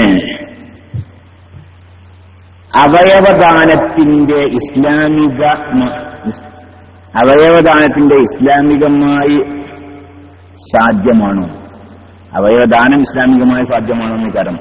അവയവദാനത്തിന്റെ ഇസ്ലാമിക മ- ഇസ്- അവയവദാനത്തിന്റെ ഇസ്ലാമികമായി സാധ്യമാണോ അവയവദാനം ഇസ്ലാമികമായി സാധ്യമാണോ എന്ന് കാരണം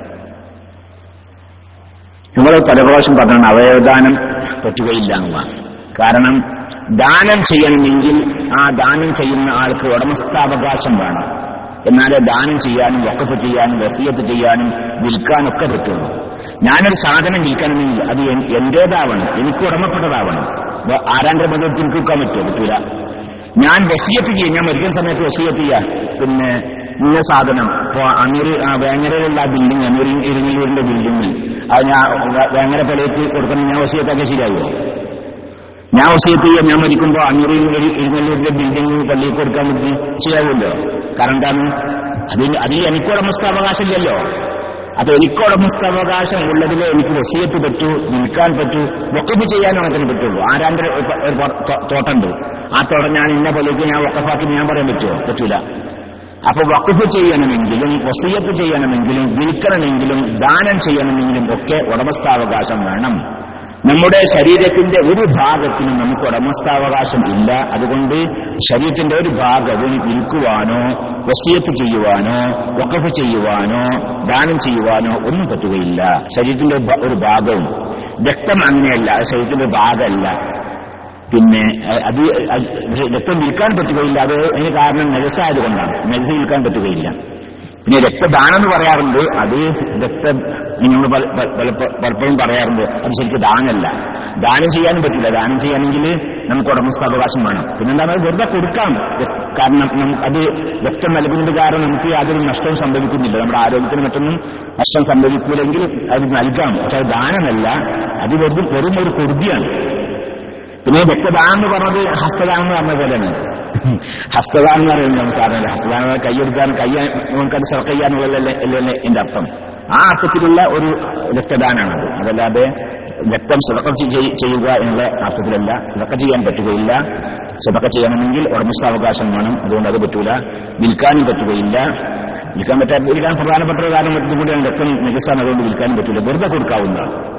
നമ്മൾ പല പ്രാവശ്യം പറഞ്ഞാണ് അവയവദാനം പറ്റുകയില്ല എന്നുള്ളതാണ് കാരണം ദാനം ചെയ്യണമെങ്കിൽ ആ ദാനം ചെയ്യുന്ന ആൾക്ക് ഉടമസ്ഥാവകാശം വേണം എന്നാലേ ദാനം ചെയ്യാനും വക്കഫ് ചെയ്യാനും വസീയത്ത് ചെയ്യാനും വിൽക്കാനൊക്കെ പറ്റുള്ളൂ ഞാനൊരു സാധനം വിൽക്കണമെങ്കിൽ അത് എൻ- എന്റേതാവണം എനിക്ക് ഉടമപ്പെട്ടതാവണം വ- ആരാന്റെ മതത്തിൽ എനിക്ക് വിൽക്കാൻ പറ്റുമോ പറ്റൂല ഞാൻ വസീയത്ത് ചെയ്യും ഞാൻ മരിക്കുന്ന സമയത്ത് വസീയത്ത് ചെയ്യാം പിന്നെ ഇന്ന സാധനം ഇപ്പൊ അമീർ ആ വേങ്ങരയിലുള്ള ആ ബിൽഡിംഗ് അമീർ ഇരുങ്ങല്ലൂരിന്റെ ബിൽഡിംഗ് അത് ഞാൻ വേ- വേങ്ങര പലയ്ക്ക് കൊടുക്കണം ഞാൻ വസീയത്തൊക്കെ ശരിയാകുമോ ഞാൻ വസീയത്ത് ചെയ്യാൻ ഞാൻ മരിക്കുമ്പോൾ അമീർ ഇരുങ്ങല്ലൂരിന്റെ ബിൽഡിംഗ് പള്ളിയിൽ കൊടുക്കാൻ പറ്റി ശരിയാകുമല്ലോ കാരണം എന്താണ് അതിൽ അതിൽ എനിക്ക് ഉടമസ്ഥാവകാശമില്ലല്ലോ അപ്പൊ എനിക്ക് ഉടമസ്ഥാവകാശം ഉള്ളതിൽ എനിക്ക് വസീയത്ത് പറ്റൂ നിൽക്കാൻ പറ്റൂ വക്കഫ് ചെയ്യാനും അതിന് പറ്റുള്ളൂ ആരാന്റെ ഒരു പ- ഒരു പ- തോ- തോട്ടമുണ്ട് ആ തോട്ടം ഞാൻ ഇന്ന പള്ളിക്ക് ഞാൻ വക്കഫാക്കി ഞാൻ പറയാൻ പറ്റുമോ പറ്റൂല അപ്പൊ വഖഫ് ചെയ്യണമെങ്കിലും വസീയത്ത് ചെയ്യണമെങ്കിലും വിൽക്കണമെങ്കിലും ദാനം ചെയ്യണമെങ്കിലും ഒക്കെ ഉടമസ്ഥാവകാശം വേണം നമ്മുടെ ശരീരത്തിന്റെ ഒരു ഭാഗത്തിനും നമുക്ക് ഉടമസ്ഥാവകാശം ഇല്ല അതുകൊണ്ട് ശരീരത്തിന്റെ ഒരു ഭാഗവും വിൽക്കുവാനോ വസീയത്ത് ചെയ്യുവാനോ വഖഫ് ചെയ്യുവാനോ ദാനം ചെയ്യുവാനോ ഒന്നും പറ്റുകയില്ല ശരീരത്തിന്റെ ഒരു ഭ- ഒരു ഭാഗവും രക്തം അങ്ങനെയല്ല അത് ശരീരത്തിന്റെ ഭാഗമല്ല പിന്നെ അഹ് അത് അത് രക്തം വിൽക്കാൻ പറ്റുകയില്ല അത് അതിന് കാരണം നെജസായത് കൊണ്ടാണ് നെജസ് വിൽക്കാൻ പറ്റുകയില്ല പിന്നെ രക്തദാനം എന്ന് പറയാറുണ്ട് അത് രക്തം നമ്മൾ പല- പല- പല- പലപ്പോഴും പറയാറുണ്ട് അത് ശരിക്കും ദാനമല്ല ദാനം ചെയ്യാനും പറ്റില്ല ദാനം ചെയ്യാനെങ്കിൽ നമുക്ക് ഉടമസ്ഥാവകാശം വേണം പിന്നെന്താണ് അത് വെറുതെ കൊടുക്കാം കാരണം നമുക്ക് അത് രക്തം നൽകുന്നതിന്റെ കാരണം നമുക്ക് യാതൊരു നഷ്ടവും സംഭവിക്കുന്നില്ല നമ്മുടെ ആരോഗ്യത്തിന് മറ്റൊന്നും നഷ്ടം സംഭവിക്കൂലെങ്കിൽ അത് നൽകാം പക്ഷെ അത് ദാനമല്ല അത് വെറും വെറും ഒരു കുർദിയാണ് പിന്നെ രക്തദാനം എന്ന് പറഞ്ഞത് ഹസ്തദാനം എന്ന് പറഞ്ഞ പോലെയാണ് ഹസ്തദാനം എന്ന് പറയുന്നത് നമുക്ക് സാധാരണ ഹസ്തദാനം എന്ന് കൈയെടുക്കാൻ കൈ നമുക്കത് സർക്ക ചെയ്യാന്നുള്ളതല്ലേ അല്ലേ എന്റെ അർത്ഥം ആ അർത്ഥത്തിലുള്ള ഒരു രക്തദാനാണത് അതല്ലാതെ രക്തം സിതക്ക ചെയ്യുക എന്നുള്ള അർത്ഥത്തിലല്ല സിതക്ക ചെയ്യാൻ പറ്റുകയില്ല സിതക്ക ചെയ്യണമെങ്കിൽ ഉടമസ്ഥാവകാശം വേണം അതുകൊണ്ട് അത് പറ്റൂല വിൽക്കാനും പറ്റുകയില്ല വിൽക്കാൻ പറ്റാത്ത വിൽക്കാൻ പ്രധാനപ്പെട്ട ഒരു കാരണം മറ്റു കൂടിയാണ് രക്തം നികസാൻ അതുകൊണ്ട് വിൽക്കാനും പറ്റില്ല വെറുതെ കൊടുക്കാവുന്നതാണ്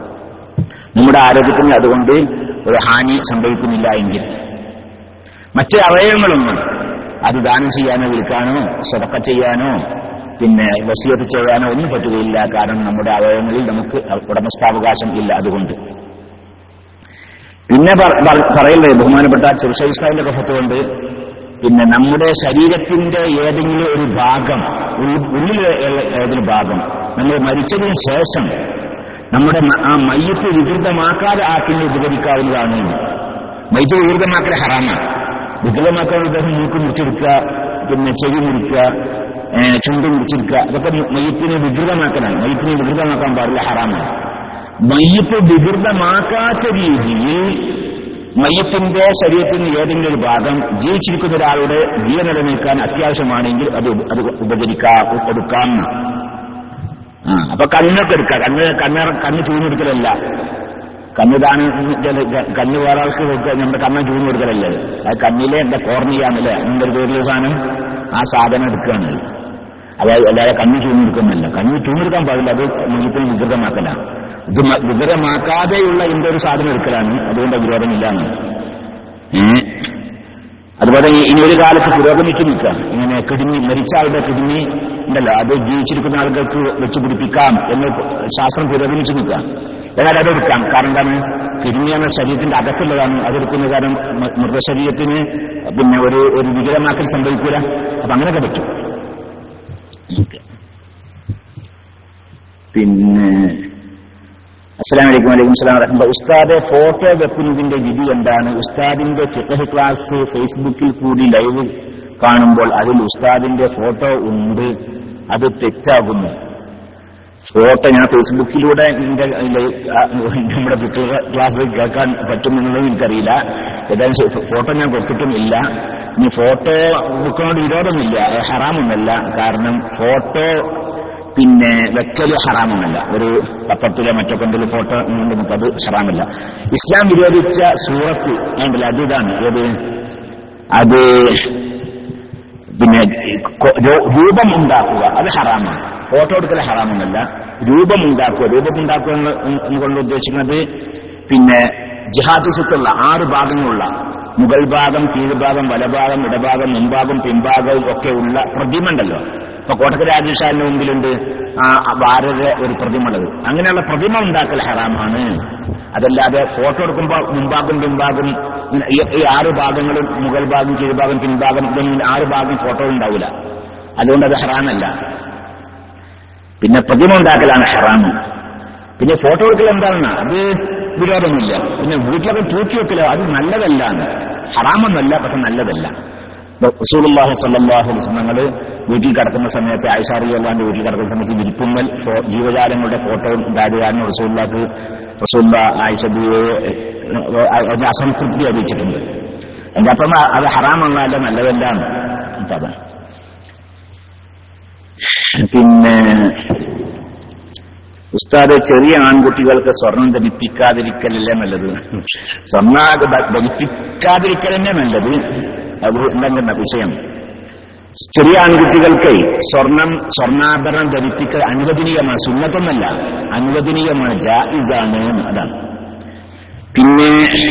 നമ്മുടെ ആരോഗ്യത്തിന് അതുകൊണ്ട് ഒരു ഹാനി സംഭവിക്കുന്നില്ല എങ്കിൽ മറ്റ് അവയവങ്ങളൊന്നും അത് ദാനം ചെയ്യാനോ വിൽക്കാനോ സ്വതക്ക ചെയ്യാനോ പിന്നെ വസീയത്ത് ചെയ്യാനോ ഒന്നും പറ്റുകയില്ല കാരണം നമ്മുടെ അവയവങ്ങളിൽ നമുക്ക് ഉടമസ്ഥാവകാശം ഇല്ല അതുകൊണ്ട് പിന്നെ പറ- പറ- പറയുന്നത് ബഹുമാനപ്പെട്ട ചെറുഷൈസ്ലാമിന്റെ കഫത്തുകൊണ്ട് പിന്നെ നമ്മുടെ ശരീരത്തിന്റെ ഏതെങ്കിലും ഒരു ഭാഗം ഉൾ- ഉള്ളിലെ ഏ- ഏതെങ്കിലും ഭാഗം നമ്മൾ മരിച്ചതിന് ശേഷം നമ്മുടെ മ- ആ മയ്യത്ത് വികൃതമാക്കാതെ ആക്കിന് ഉപകരിക്കാവുന്നതാണ് മയ്യത്ത് വികൃതമാക്കൽ ഹറാമാണ് വികൃതമാക്കാൻ ഉദ്ദേശം മൂക്ക് മുറിച്ചെടുക്കുക പിന്നെ ചെവി മുറിക്കുക ഏ, ചുണ്ട് മുറിച്ചെടുക്കുക അതൊക്കെ മയ്യത്തിനെ വികൃതമാക്കലാണ് മയ്യത്തിനെ വികൃതമാക്കാൻ പാടില്ല ഹറാമാണ് മയ്യത്ത് വികൃതമാക്കാത്ത രീതിയിൽ മയ്യത്തിന്റെ ശരീരത്തിന് ഏതെങ്കിലും ഒരു ഭാഗം ജീവിച്ചിരിക്കുന്ന ഒരാളുടെ ജീവൻ നിലനിൽക്കാൻ അത്യാവശ്യമാണെങ്കിൽ അത് ഉപ- അത് ഉപകരിക്കാം കൊടുക്കാം ആ അപ്പൊ കണ്ണൊക്കെ എടുക്കാം കണ്ണ് കണ്ണ് കണ്ണ് ചൂന്നെടുക്കലല്ല കണ്ണ് ദാനം ചില കണ്ണ് വേറെ ആൾക്ക് കൊടുക്കുക നമ്മുടെ കണ്ണ് ചൂന്ന് കൊടുക്കലല്ലേ അത് കണ്ണിലെ എന്താ കോർണിയാന്നല്ലേ അങ്ങനെ ഒരു പേരിലെ സാധനം ആ സാധനം എടുക്കുകയാണ് അതായത് അല്ലാതെ കണ്ണ് ചൂന്നെടുക്കുന്നില്ല കണ്ണ് ചൂന്നെടുക്കാൻ പാടില്ല അത് മയ്യത്തിന് വികൃതമാക്കലാണ് ഇത് മ- വിവരമാക്കാതെയുള്ള എന്റെ ഒരു സാധനം എടുക്കലാണ് അതുകൊണ്ട് വിരോധമില്ലാന്ന് ഏ അതുപോലെ ഈ- ഇനി ഒരു കാലത്ത് പുരോഗമിച്ചു നിൽക്കുക ഇങ്ങനെ കിഡ്നി മരിച്ച ആളുടെ കിഡ്നി ഉണ്ടല്ലോ അത് ജീവിച്ചിരിക്കുന്ന ആളുകൾക്ക് വെച്ച് പിടിപ്പിക്കാം എന്ന് ശാസ്ത്രം പുരോഗമിച്ചു നിൽക്കുക എന്നാൽ അതെടുക്കാം കാരണം എന്താണ് കിഡ്നി എന്ന ശരീരത്തിന്റെ അകത്തുള്ളതാണ് അതെടുക്കുന്ന കാരണം മ- മൃതശരീരത്തിന് പിന്നെ ഒരു ഒരു വികലമാക്കൽ സംഭവിക്കൂല അപ്പൊ അങ്ങനെയൊക്കെ പറ്റും പിന്നെ അസ്സലാം വലൈക്കും വലൈക്കും സ്ലാം വരഹമുല്ല ഉസ്താദെ ഫോട്ടോ വെക്കുന്നതിന്റെ വിധി എന്താണ് ഉസ്താദിന്റെ ഫിഖഹ് ക്ലാസ് ഫേസ്ബുക്കിൽ കൂടി ലൈവ് കാണുമ്പോൾ അതിൽ ഉസ്താദിന്റെ ഫോട്ടോ ഉണ്ട് അത് തെറ്റാകുന്നു ഫോട്ടോ ഞാൻ ഫേസ്ബുക്കിലൂടെ എന്റെ ലൈ- ആ, നമ്മുടെ ഫിഖഹ് ക്ലാസ് കേൾക്കാൻ പറ്റുമെന്നുള്ളത് എനിക്കറിയില്ല ഏതായാലും ശരി, ഫോട്ടോ ഞാൻ കൊടുത്തിട്ടുമില്ല ഇനി ഫോട്ടോ വെക്കുന്നോട് വിരോധമില്ല അത് ഹറാമൊന്നല്ല കാരണം ഫോട്ടോ പിന്നെ വെക്കല് ഹറാമൊന്നല്ല ഒരു പത്രത്തിലെ മറ്റൊക്കെ എന്തെങ്കിലും ഫോട്ടോ കൊണ്ട് നമുക്കത് ഹറാമല്ല ഇസ്ലാം വിരോധിച്ച സൂറത്ത് ഉണ്ടല്ലോ അത് ഇതാണ് ഏത് അത് പിന്നെ കൊ- രൂ- രൂപം ഉണ്ടാക്കുക അത് ഹറാമാണ് ഫോട്ടോ എടുക്കൽ ഹറാമൊന്നല്ല രൂപം ഉണ്ടാക്കുക രൂപം ഉണ്ടാക്കുക എന്ന് എന്നുകൊണ്ട് ഉദ്ദേശിക്കുന്നത് പിന്നെ ജിഹാദിസത്തുള്ള ആറ് ഭാഗങ്ങളുള്ള മുകൾ ഭാഗം കീഴ്ഭാഗം വലഭാഗം ഇടഭാഗം മുൻഭാഗം പിൻഭാഗവും ഒക്കെ ഉള്ള പ്രതിമ ഉണ്ടല്ലോ ഇപ്പൊ കോട്ടക്കൽ രാജേഷാന്റെ മുമ്പിലുണ്ട് ആ ഭാരത ഒരു പ്രതിമ ഉള്ളത് അങ്ങനെയുള്ള പ്രതിമ ഉണ്ടാക്കൽ ഹറാമാണ് അതല്ലാതെ ഫോട്ടോ എടുക്കുമ്പോൾ മുൻഭാഗം പിൻഭാഗം ഇങ്ങനെ ഈ ഈ ആറ് ഭാഗങ്ങളും മുകൾ ഭാഗം കീഴ്ഭാഗം പിൻഭാഗം ഇതൊന്നും ആറ് ഭാഗം ഫോട്ടോ ഉണ്ടാവില്ല അതുകൊണ്ട് അത് ഹറാമല്ല പിന്നെ പ്രതിമ ഉണ്ടാക്കലാണ് ഹറാമ് പിന്നെ ഫോട്ടോ എടുക്കൽ എന്താണ് അത് വിരോധമില്ല പിന്നെ വീട്ടിലൊക്കെ തൂക്കി വെക്കലോ അത് നല്ലതല്ല ഹറാമൊന്നല്ല പക്ഷെ നല്ലതല്ല റസൂലുള്ളാഹി സ്വല്ലല്ലാഹു അലൈഹി വസല്ലം ഞങ്ങൾ വീട്ടിൽ കിടക്കുന്ന സമയത്ത് ആയിഷാറി അല്ലാണ്ട് വീട്ടിൽ കിടക്കുന്ന സമയത്ത് വിരിപ്പുമ്മൽ ഫോ- ജീവജാലങ്ങളുടെ ഫോട്ടോ ഉണ്ടായത് കാരണം റസൂല്ലാക്ക് റസൂല്ല ആയിഷബിയെ അതിന് അസംതൃപ്തി അറിയിച്ചിട്ടുണ്ട് എന്റെ അപ്പം അത് ഹറാമൊന്നല്ല നല്ലതല്ല അതാണ് പിന്നെ ഉസ്താദ് ചെറിയ ആൺകുട്ടികൾക്ക് സ്വർണം ധരിപ്പിക്കാതിരിക്കലല്ലേ നല്ലത് സ്വർണ്ണ ധ- ധരിപ്പിക്കാതിരിക്കൽ തന്നെ നല്ലത് അത് എന്തെങ്കിലും വിഷയം ചെറിയ ആൺകുട്ടികൾക്ക് സ്വർണം സ്വർണ്ണാഭരണം ധരിപ്പിക്കൽ അനുവദനീയമാണ് സുന്നത്തൊന്നല്ല അനുവദനീയമാണ് ജായിസാണ് അതാണ് പിന്നെ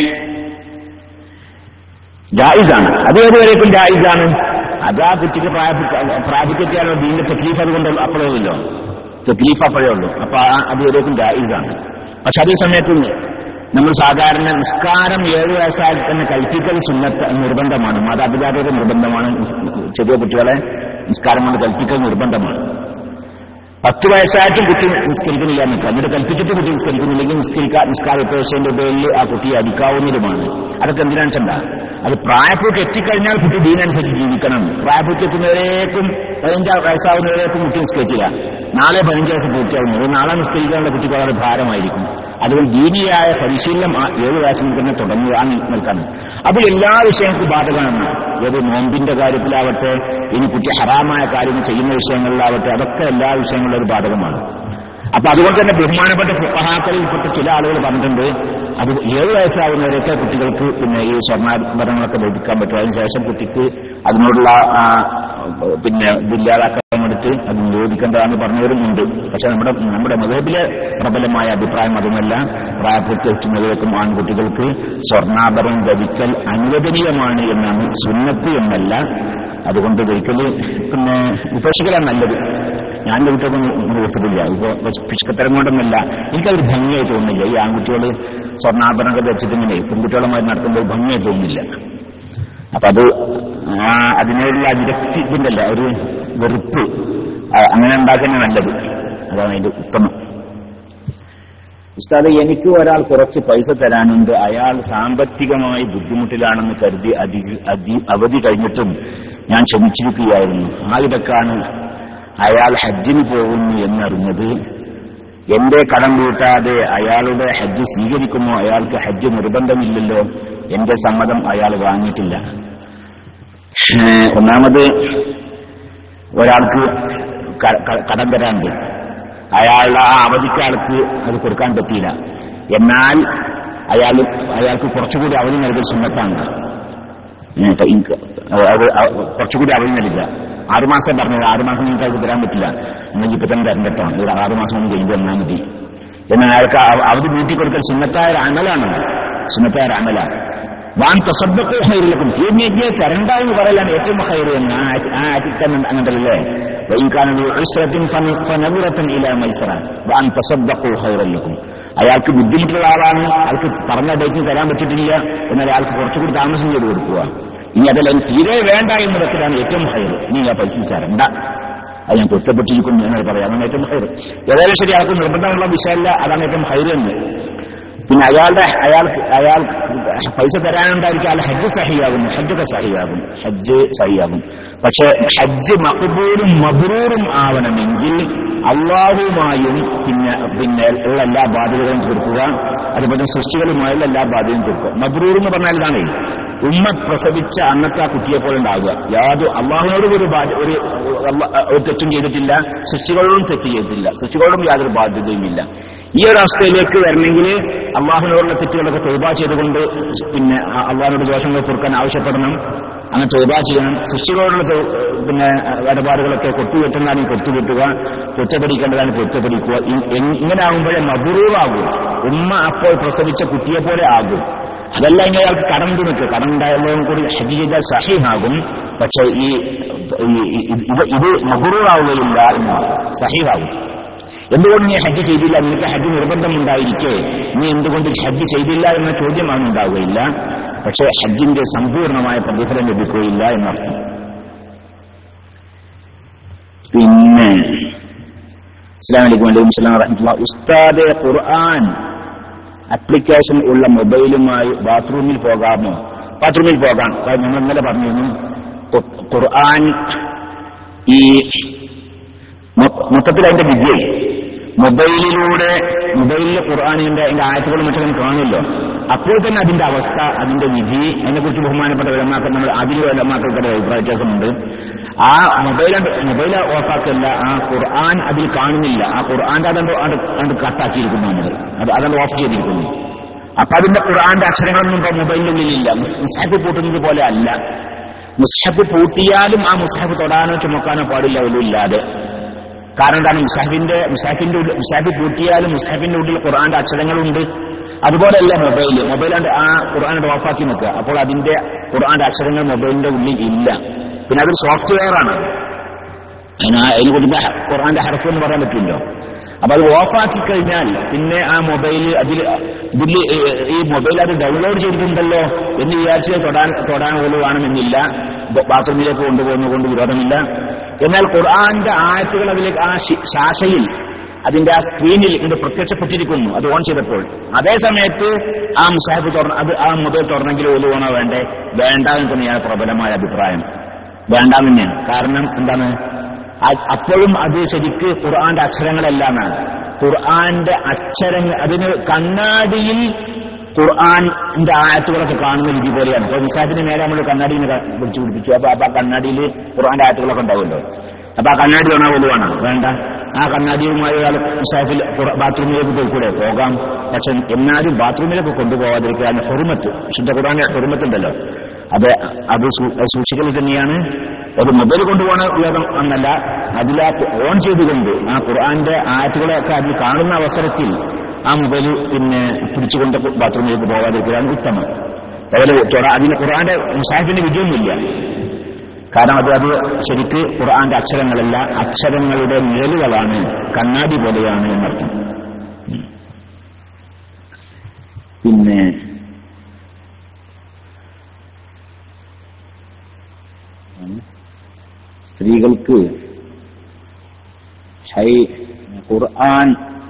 ജായിസാണ് അത് ഏതുവരേക്കും ജായിസാണ് അത് ആ കുട്ടിക്ക് പ്രാപിക്കാനോ ദീന്റെ തെക്ലീഫ് അതുകൊണ്ട് അപ്പോഴല്ലോ തെക്ലീഫ് അപ്പോഴേ ഉള്ളൂ അപ്പൊ ആ അത് ഏതുവരേക്കും ജായിസാണ് പക്ഷെ അതേ സമയത്ത് നമ്മൾ സാധാരണ നിസ്കാരം ഏഴ് വയസ്സായി തന്നെ കൽപ്പിക്കൽ സുന്നത്ത് നിർബന്ധമാണ് മാതാപിതാക്കളുടെ നിർബന്ധമാണ് ചെറിയ കുട്ടികളെ നിസ്കാരം കൊണ്ട് കൽപ്പിക്കൽ നിർബന്ധമാണ് പത്ത് വയസ്സായിട്ടും കുട്ടി നിസ്കരിക്കുന്നില്ല നിൽക്കുക എന്നിട്ട് കൽപ്പിച്ചിട്ട് കുട്ടി നിസ്കരിക്കുന്നില്ലെങ്കിൽ നിസ്കരിക്കുക നിസ്കാര ഉപേക്ഷന്റെ പേരിൽ ആ കുട്ടിയെ അടിക്കാവുന്നതുമാണ് അതൊക്കെ എന്തിനാണ് ചെണ്ട അത് പ്രായപ്പൂർക്ക് എത്തിക്കഴിഞ്ഞാൽ കുട്ടി ദീനനുസരിച്ച് ജീവിക്കണം പ്രായപ്പൂർക്ക് എത്തുന്നവരേക്കും പതിനഞ്ചാം വയസ്സാവുന്നവരേക്കും കുട്ടി നിസ്കരിച്ചില്ല നാളെ പതിനഞ്ച് വയസ്സ് പൂർത്തിയാവുന്നത് നാളെ നിസ്കരിക്കാനുള്ള കുട്ടിക്ക് വളരെ ഭാരമായിരിക്കും അതുകൊണ്ട് ദീനിയായ പരിശീലനം ആ ഏഴ് വയസ്സിൽ തന്നെ തുടങ്ങുക നിൽക്കണം അത് എല്ലാ വിഷയങ്ങൾക്കും ബാധകമാണ് ഏത് നോമ്പിന്റെ കാര്യത്തിലാവട്ടെ ഇനി കുട്ടി ഹറാമായ കാര്യങ്ങൾ ചെയ്യുന്ന വിഷയങ്ങളിലാവട്ടെ അതൊക്കെ എല്ലാ വിഷയങ്ങളിലും ഒരു ബാധകമാണ് അപ്പൊ അതുകൊണ്ട് തന്നെ ബഹുമാനപ്പെട്ട ഫുഹാക്കളിൽപ്പെട്ട ചില ആളുകൾ പറഞ്ഞിട്ടുണ്ട് അത് ഏഴ് വയസ്സാവുന്നവരൊക്കെ കുട്ടികൾക്ക് പിന്നെ ഈ സ്വർണ്ണാഭരണങ്ങളൊക്കെ ധരിക്കാൻ പറ്റും അതിനുശേഷം കുട്ടിക്ക് അതിനോടുള്ള ആ, പിന്നെ ഇതില്ലാതാക്കാൻ വേണ്ടിയിട്ട് അത് നിരോധിക്കേണ്ടതാണെന്ന് പറഞ്ഞവരുമുണ്ട് പക്ഷെ നമ്മുടെ നമ്മുടെ മതബിലെ പ്രബലമായ അഭിപ്രായം അതൊന്നല്ല പ്രായപൂർത്തി എത്തുന്നവരേക്കും ആൺകുട്ടികൾക്ക് സ്വർണ്ണാഭരണം ധരിക്കൽ അനുവദനീയമാണ് എന്നാണ് സുന്നത്ത് എന്നല്ല അതുകൊണ്ട് ധരിക്കല് പിന്നെ ഉപേക്ഷിക്കലാണ് നല്ലത് ഞാൻ വീട്ടൊന്നും കൊടുത്തിട്ടില്ല ഇപ്പൊ പിശുക്കത്തരം കൊണ്ടൊന്നുമല്ല എനിക്കതൊരു ഭംഗിയായി തോന്നുന്നില്ല ഈ ആൺകുട്ടികൾ സ്വർണ്ണാഭരണങ്ങൾ ധരിച്ചിട്ടിങ്ങനെ പെൺകുട്ടികളുമായി നടക്കുമ്പോൾ ഒരു ഭംഗിയായി തോന്നുന്നില്ല അപ്പൊ അത് ആ അതിനോടുള്ള വിരക്തി ഇതുണ്ടല്ല ഒരു വെറുപ്പ് ആ, അങ്ങനെ ഉണ്ടാക്കുന്ന നല്ലത് അതാണ് അതിന്റെ ഉത്തമം ഉസ്താദ് എനിക്ക് ഒരാൾ കുറച്ച് പൈസ തരാനുണ്ട് അയാൾ സാമ്പത്തികമായി ബുദ്ധിമുട്ടിലാണെന്ന് കരുതി അധി അധി അവധി കഴിഞ്ഞിട്ടും ഞാൻ ക്ഷമിച്ചിരിക്കുകയായിരുന്നു ആ ഇടക്കാണ് അയാൾ ഹജ്ജിന് പോകുന്നു എന്നറിഞ്ഞത് എന്റെ കടം വീട്ടാതെ അയാളുടെ ഹജ്ജ് സ്വീകരിക്കുമോ അയാൾക്ക് ഹജ്ജ് നിർബന്ധമില്ലല്ലോ എന്റെ സമ്മതം അയാൾ വാങ്ങിയിട്ടില്ല ഏഹ് ഒന്നാമത് ഒരാൾക്ക് ക- ക- കടം തരാനുണ്ട് അയാളുടെ ആ അവധിക്ക് ആൾക്ക് അത് കൊടുക്കാൻ പറ്റിയില്ല എന്നാൽ അയാൾ അയാൾക്ക് കുറച്ചുകൂടി അവധി നൽകൽ സുന്നത്താണ് ഏഹ് ഇപ്പൊ ഇൻക- അത് അത് കുറച്ചുകൂടി അവധി നൽകുക ആറുമാസം പറഞ്ഞത് ആറുമാസം നിങ്ങൾക്ക് അത് തരാൻ പറ്റില്ല നിങ്ങൾക്ക് ഇപ്പൊ തന്നെ തരണ്ട കേട്ടോ ഒരു ആറുമാസം കൊണ്ട് കഴിഞ്ഞ് തന്നാൽ മതി എന്നാൽ അയാൾക്ക് അവ- അവധി നീട്ടി കൊടുക്കൽ സുന്നത്തായ ഒരു അമലാണ് സുന്നത്തായ ഒരു അമലാണ് വാൻ തസദ്ദഖു ഖൈറുലക്കും തീർച്ചയായും തരണ്ട എന്ന് പറയലാണ് ഏറ്റവും ഹൈർ എന്ന് ആ ആയ- ആ ആയത്തിൽ തന്നെ അങ്ങനല്ലേ وإن كان ذو عسرة فن- فنظرة إلى ميسرة وأن تصدقوا خيرا لكم അയാൾക്ക് ബുദ്ധിമുട്ടുള്ള ആളാണ് അയാൾക്ക് പറഞ്ഞ ഡേറ്റിന് തരാൻ പറ്റിയിട്ടില്ല എന്നാൽ അയാൾക്ക് കുറച്ചുകൂടി താമസം ചെയ്ത് കൊടുക്കുക ഇനി അതല്ല എനിക്ക് തീരെ വേണ്ട എന്ന് വെക്കലാണ് ഏറ്റവും ഹൈർ നീ ആ പൈസ തരണ്ട അത് ഞാൻ പൊരുത്തപ്പെട്ടിരിക്കുന്നു എന്ന് പറയാം അതാണ് ഏറ്റവും ഹൈർ ഏതായാലും ശരി അയാൾക്ക് നിർബന്ധമുള്ള വിഷയമല്ല അതാണ് ഏറ്റവും ഹൈർ എന്ന് പിന്നെ അയാളുടെ അയാൾക്ക് അയാൾ പൈസ തരാനുണ്ടായിരിക്കും അയാൾ ഹജ്ജ് സഹിയാകും ഹജ്ജൊക്കെ സഹിയാകും ഹജ്ജ് സഹിയാകും പക്ഷെ ഹജ്ജ് മക്ബൂലും മബ്രൂറും ആവണമെങ്കിൽ അള്ളാഹുമായും പിന്നെ പിന്നെ ഉള്ള എല്ലാ ബാധ്യതകളും തീർക്കുക അതുപോലെ സൃഷ്ടികളുമായുള്ള എല്ലാ ബാധ്യതയും തീർക്കുക മബ്രൂർ എന്ന് പറഞ്ഞാൽ ഇതാണ് ഉമ്മ പ്രസവിച്ച അന്നത്തെ ആ കുട്ടിയെ പോലെ ഉണ്ടാവുക യാതൊരു അള്ളാഹുനോടും ഒരു ബാധ്യ ഒരു അള്ള- ഒരു തെറ്റും ചെയ്തിട്ടില്ല സൃഷ്ടികളോടും തെറ്റ് ചെയ്തിട്ടില്ല സൃഷ്ടികളോടും യാതൊരു ബാധ്യതയുമില്ല ഈ ഒരു അവസ്ഥയിലേക്ക് വരണമെങ്കിൽ അള്ളാഹുവിനോടുള്ള തെറ്റുകളൊക്കെ തോബ ചെയ്തുകൊണ്ട് പിന്നെ അ- അള്ളാഹിനോട് ദോഷങ്ങൾ പൊറുക്കാൻ ആവശ്യപ്പെടണം അങ്ങനെ തോബ ചെയ്യണം സൃഷ്ടികളോടുള്ള തോ- പിന്നെ ഇടപാടുകളൊക്കെ കൊത്തുകെട്ടുന്നതാണ് കൊത്തുകെട്ടുക പൊറ്റപ്പടിക്കേണ്ടതാണ് പൊറ്റപ്പടിക്കുക ഇ- ഇ- ഇങ്ങനെ ആകുമ്പോഴേ മധുരവാകും ഉമ്മ അപ്പോൾ പ്രസവിച്ച കുട്ടിയെ പോലെ ആകും അതല്ല ഇനി അയാൾക്ക് കടം നിൽക്കുക കടം ഉണ്ടായാലും കൂടി ഹജ്ജ് ചെയ്താൽ സഹീഹാകും പക്ഷെ ഈ ഈ- ഈ- ഇത് ഇത് മധുരവാവുകയില്ല എന്ന് സഹീഹാകും എന്തുകൊണ്ട് നീ ഹജ്ജ് ചെയ്തില്ല നിനക്ക് ഹജ്ജ് നിർബന്ധമുണ്ടായിരിക്കെ നീ എന്തുകൊണ്ട് ഹജ്ജ് ചെയ്തില്ല എന്ന ചോദ്യമാണ് ഉണ്ടാവുകയില്ല പക്ഷേ ഹജ്ജിന്റെ സമ്പൂർണമായ പ്രതിഫലം ലഭിക്കുകയില്ല എന്നർത്ഥം പിന്നെ അസ്ലാം വലൈക്കും വലൈക്കും സ്ലാം വറഹമത്തുള്ള ഉസ്താദെ ഖുർആൻ ആപ്ലിക്കേഷൻ ഉള്ള മൊബൈലുമായി ബാത്റൂമിൽ പോകാമോ ബാത്റൂമിൽ പോകാം കാരണം ഞങ്ങൾ ഇന്നലെ പറഞ്ഞിരുന്നു ഖു- ഖുർആൻ ഈ മൊ- മൊത്തത്തിൽ അതിന്റെ വിദ്യയിൽ മൊബൈലിലൂടെ മൊബൈലിലെ ഖുർആാനിന്റെ അതിന്റെ ആയത്തുകളും മറ്റും നമുക്ക് കാണുമല്ലോ അപ്പോൾ തന്നെ അതിന്റെ അവസ്ഥ അതിന്റെ വിധി അതിനെക്കുറിച്ച് ബഹുമാനപ്പെട്ട വിലമാക്കൾ നമ്മൾ അതിൽ വിലമാക്കൾക്കൊരു അഭിപ്രായ വ്യത്യാസമുണ്ട് ആ മൊബൈൽ മൊബൈൽ ഓഫാക്കല്ല ആ ഖുർആൻ അതിൽ കാണുന്നില്ല ആ ഖുർആന്റെ അതണ്ട് അത് കട്ടാക്കിയിരിക്കുന്നു നമ്മൾ അത് അതണ്ട് ഓഫ് ചെയ്തിരിക്കുന്നു അപ്പൊ അതിന്റെ ഖുർആന്റെ അക്ഷരങ്ങളൊന്നും ഇപ്പൊ മൊബൈലിന്റെ ഉള്ളിലില്ല മുസ്ഹഫ് പൂട്ടുന്നത് പോലെ അല്ല മുസ്ഹഫ് പൂട്ടിയാലും ആ മുസ്ഹഫ് തൊടാനോ ചുമക്കാനോ പാടില്ല ഒന്നുമില്ലാതെ കാരണം എന്താണ് മുസാഹിബിന്റെ മുസാഹിബിന്റെ ഉള്ളിൽ മുസാഹിബ് പൂട്ടിയാലും മുസാഹിബിന്റെ ഉള്ളിൽ ഖുർആന്റെ അക്ഷരങ്ങളുണ്ട് അതുപോലെയല്ല മൊബൈൽ മൊബൈലാണ്ട് ആ ഖുർആാനോട് ഓഫാക്കി നിൽക്കുക അപ്പോൾ അതിന്റെ ഖുർആന്റെ അക്ഷരങ്ങൾ മൊബൈലിന്റെ ഉള്ളിൽ ഇല്ല പിന്നെ അതൊരു സോഫ്റ്റ്വെയർ ആണ് അതിന് ആ- അതിന് കൊടുത്ത ഖുർആന്റെ ഹർഫ് എന്ന് പറയാൻ പറ്റില്ലോ അപ്പൊ അത് ഓഫാക്കി കഴിഞ്ഞാൽ പിന്നെ ആ മൊബൈൽ അതിൽ ഇതിൽ ഈ മൊബൈൽ അത് ഡൗൺലോഡ് ചെയ്തിട്ടുണ്ടല്ലോ എന്ന് വിചാരിച്ച് തൊടാൻ തൊടാൻ പോലും വേണമെന്നില്ല ബ- ബാത്റൂമിലേക്ക് കൊണ്ടുപോകുന്നത് വിരോധമില്ല എന്നാൽ ഖുർആന്റെ ആയത്തുകൾ അതിലേക്ക് ആ ശി- ശാശയിൽ അതിന്റെ ആ സ്ക്രീനിൽ ഇത് പ്രത്യക്ഷപ്പെട്ടിരിക്കുന്നു അത് ഓൺ ചെയ്തപ്പോൾ അതേ സമയത്ത് ആ മുസാഹിബ് തുറന്ന അത് ആ മൊബൈൽ തുറന്നെങ്കിൽ ഒരു വേണോ വേണ്ടേ വേണ്ട എന്ന് തന്നെയാണ് പ്രബലമായ അഭിപ്രായം വേണ്ട തന്നെയാണ് കാരണം എന്താണ് അ- അപ്പോഴും അത് ശരിക്ക് ഖുർആന്റെ അക്ഷരങ്ങളല്ലാണ് ഖുർആന്റെ അക്ഷരങ്ങൾ അതിന് കണ്ണാടിയിൽ ഖുർആന്റെ ആയത്തുകളൊക്കെ കാണുന്ന രീതി പോലെയാണ് ഇപ്പൊ നിസാദിന് നേരെ നമ്മൾ കണ്ണാടി ഇങ്ങനെ പിടിച്ചു പിടിപ്പിച്ചു അപ്പൊ അപ്പൊ ആ കണ്ണാടിയിൽ ഖുർആന്റെ ആയത്തുകളൊക്കെ ഉണ്ടാവുമല്ലോ അപ്പൊ ആ കണ്ണാടി വേണോ വലുവാണോ വേണ്ട ആ കണ്ണാടിയുമായി ഒരാൾ മുസാഫിൽ ബാത്റൂമിലേക്ക് പോയിക്കൂടെ പോകാം പക്ഷെ എന്നാലും ബാത്റൂമിലേക്ക് കൊണ്ടുപോകാതിരിക്കാൻ ഹെറുമത്ത് ശുദ്ധ ഖുറാന്റെ ഹെറുമത്തുണ്ടല്ലോ അത് അത് സൂ- അത് സൂക്ഷിക്കൽ തന്നെയാണ് അത് മൊബൈൽ കൊണ്ടുപോകണ ഉപയോഗം എന്നല്ല അതിലാ ഓൺ ചെയ്തുകൊണ്ട് ആ ഖുർആന്റെ ആയത്തുകളെയൊക്കെ അതിൽ കാണുന്ന അവസരത്തിൽ ആ മൊബൈൽ പിന്നെ പിടിച്ചുകൊണ്ട് ബാത്റൂമിലേക്ക് പോകാതിരിക്കലാണ് ഉത്തമം അതുപോലെ തൊട- അതിന് ഖുർആന്റെ മുസാഫിന്റെ വിജയമൊന്നുമില്ല കാരണം അത് അത് ശരിക്ക് ഖുർആന്റെ അക്ഷരങ്ങളല്ല അക്ഷരങ്ങളുടെ നിഴലുകളാണ് കണ്ണാടി പോലെയാണ് എന്നർത്ഥം ഉം. പിന്നെ ഉം. സ്ത്രീകൾക്ക് ഹൈ ഖുർആൻ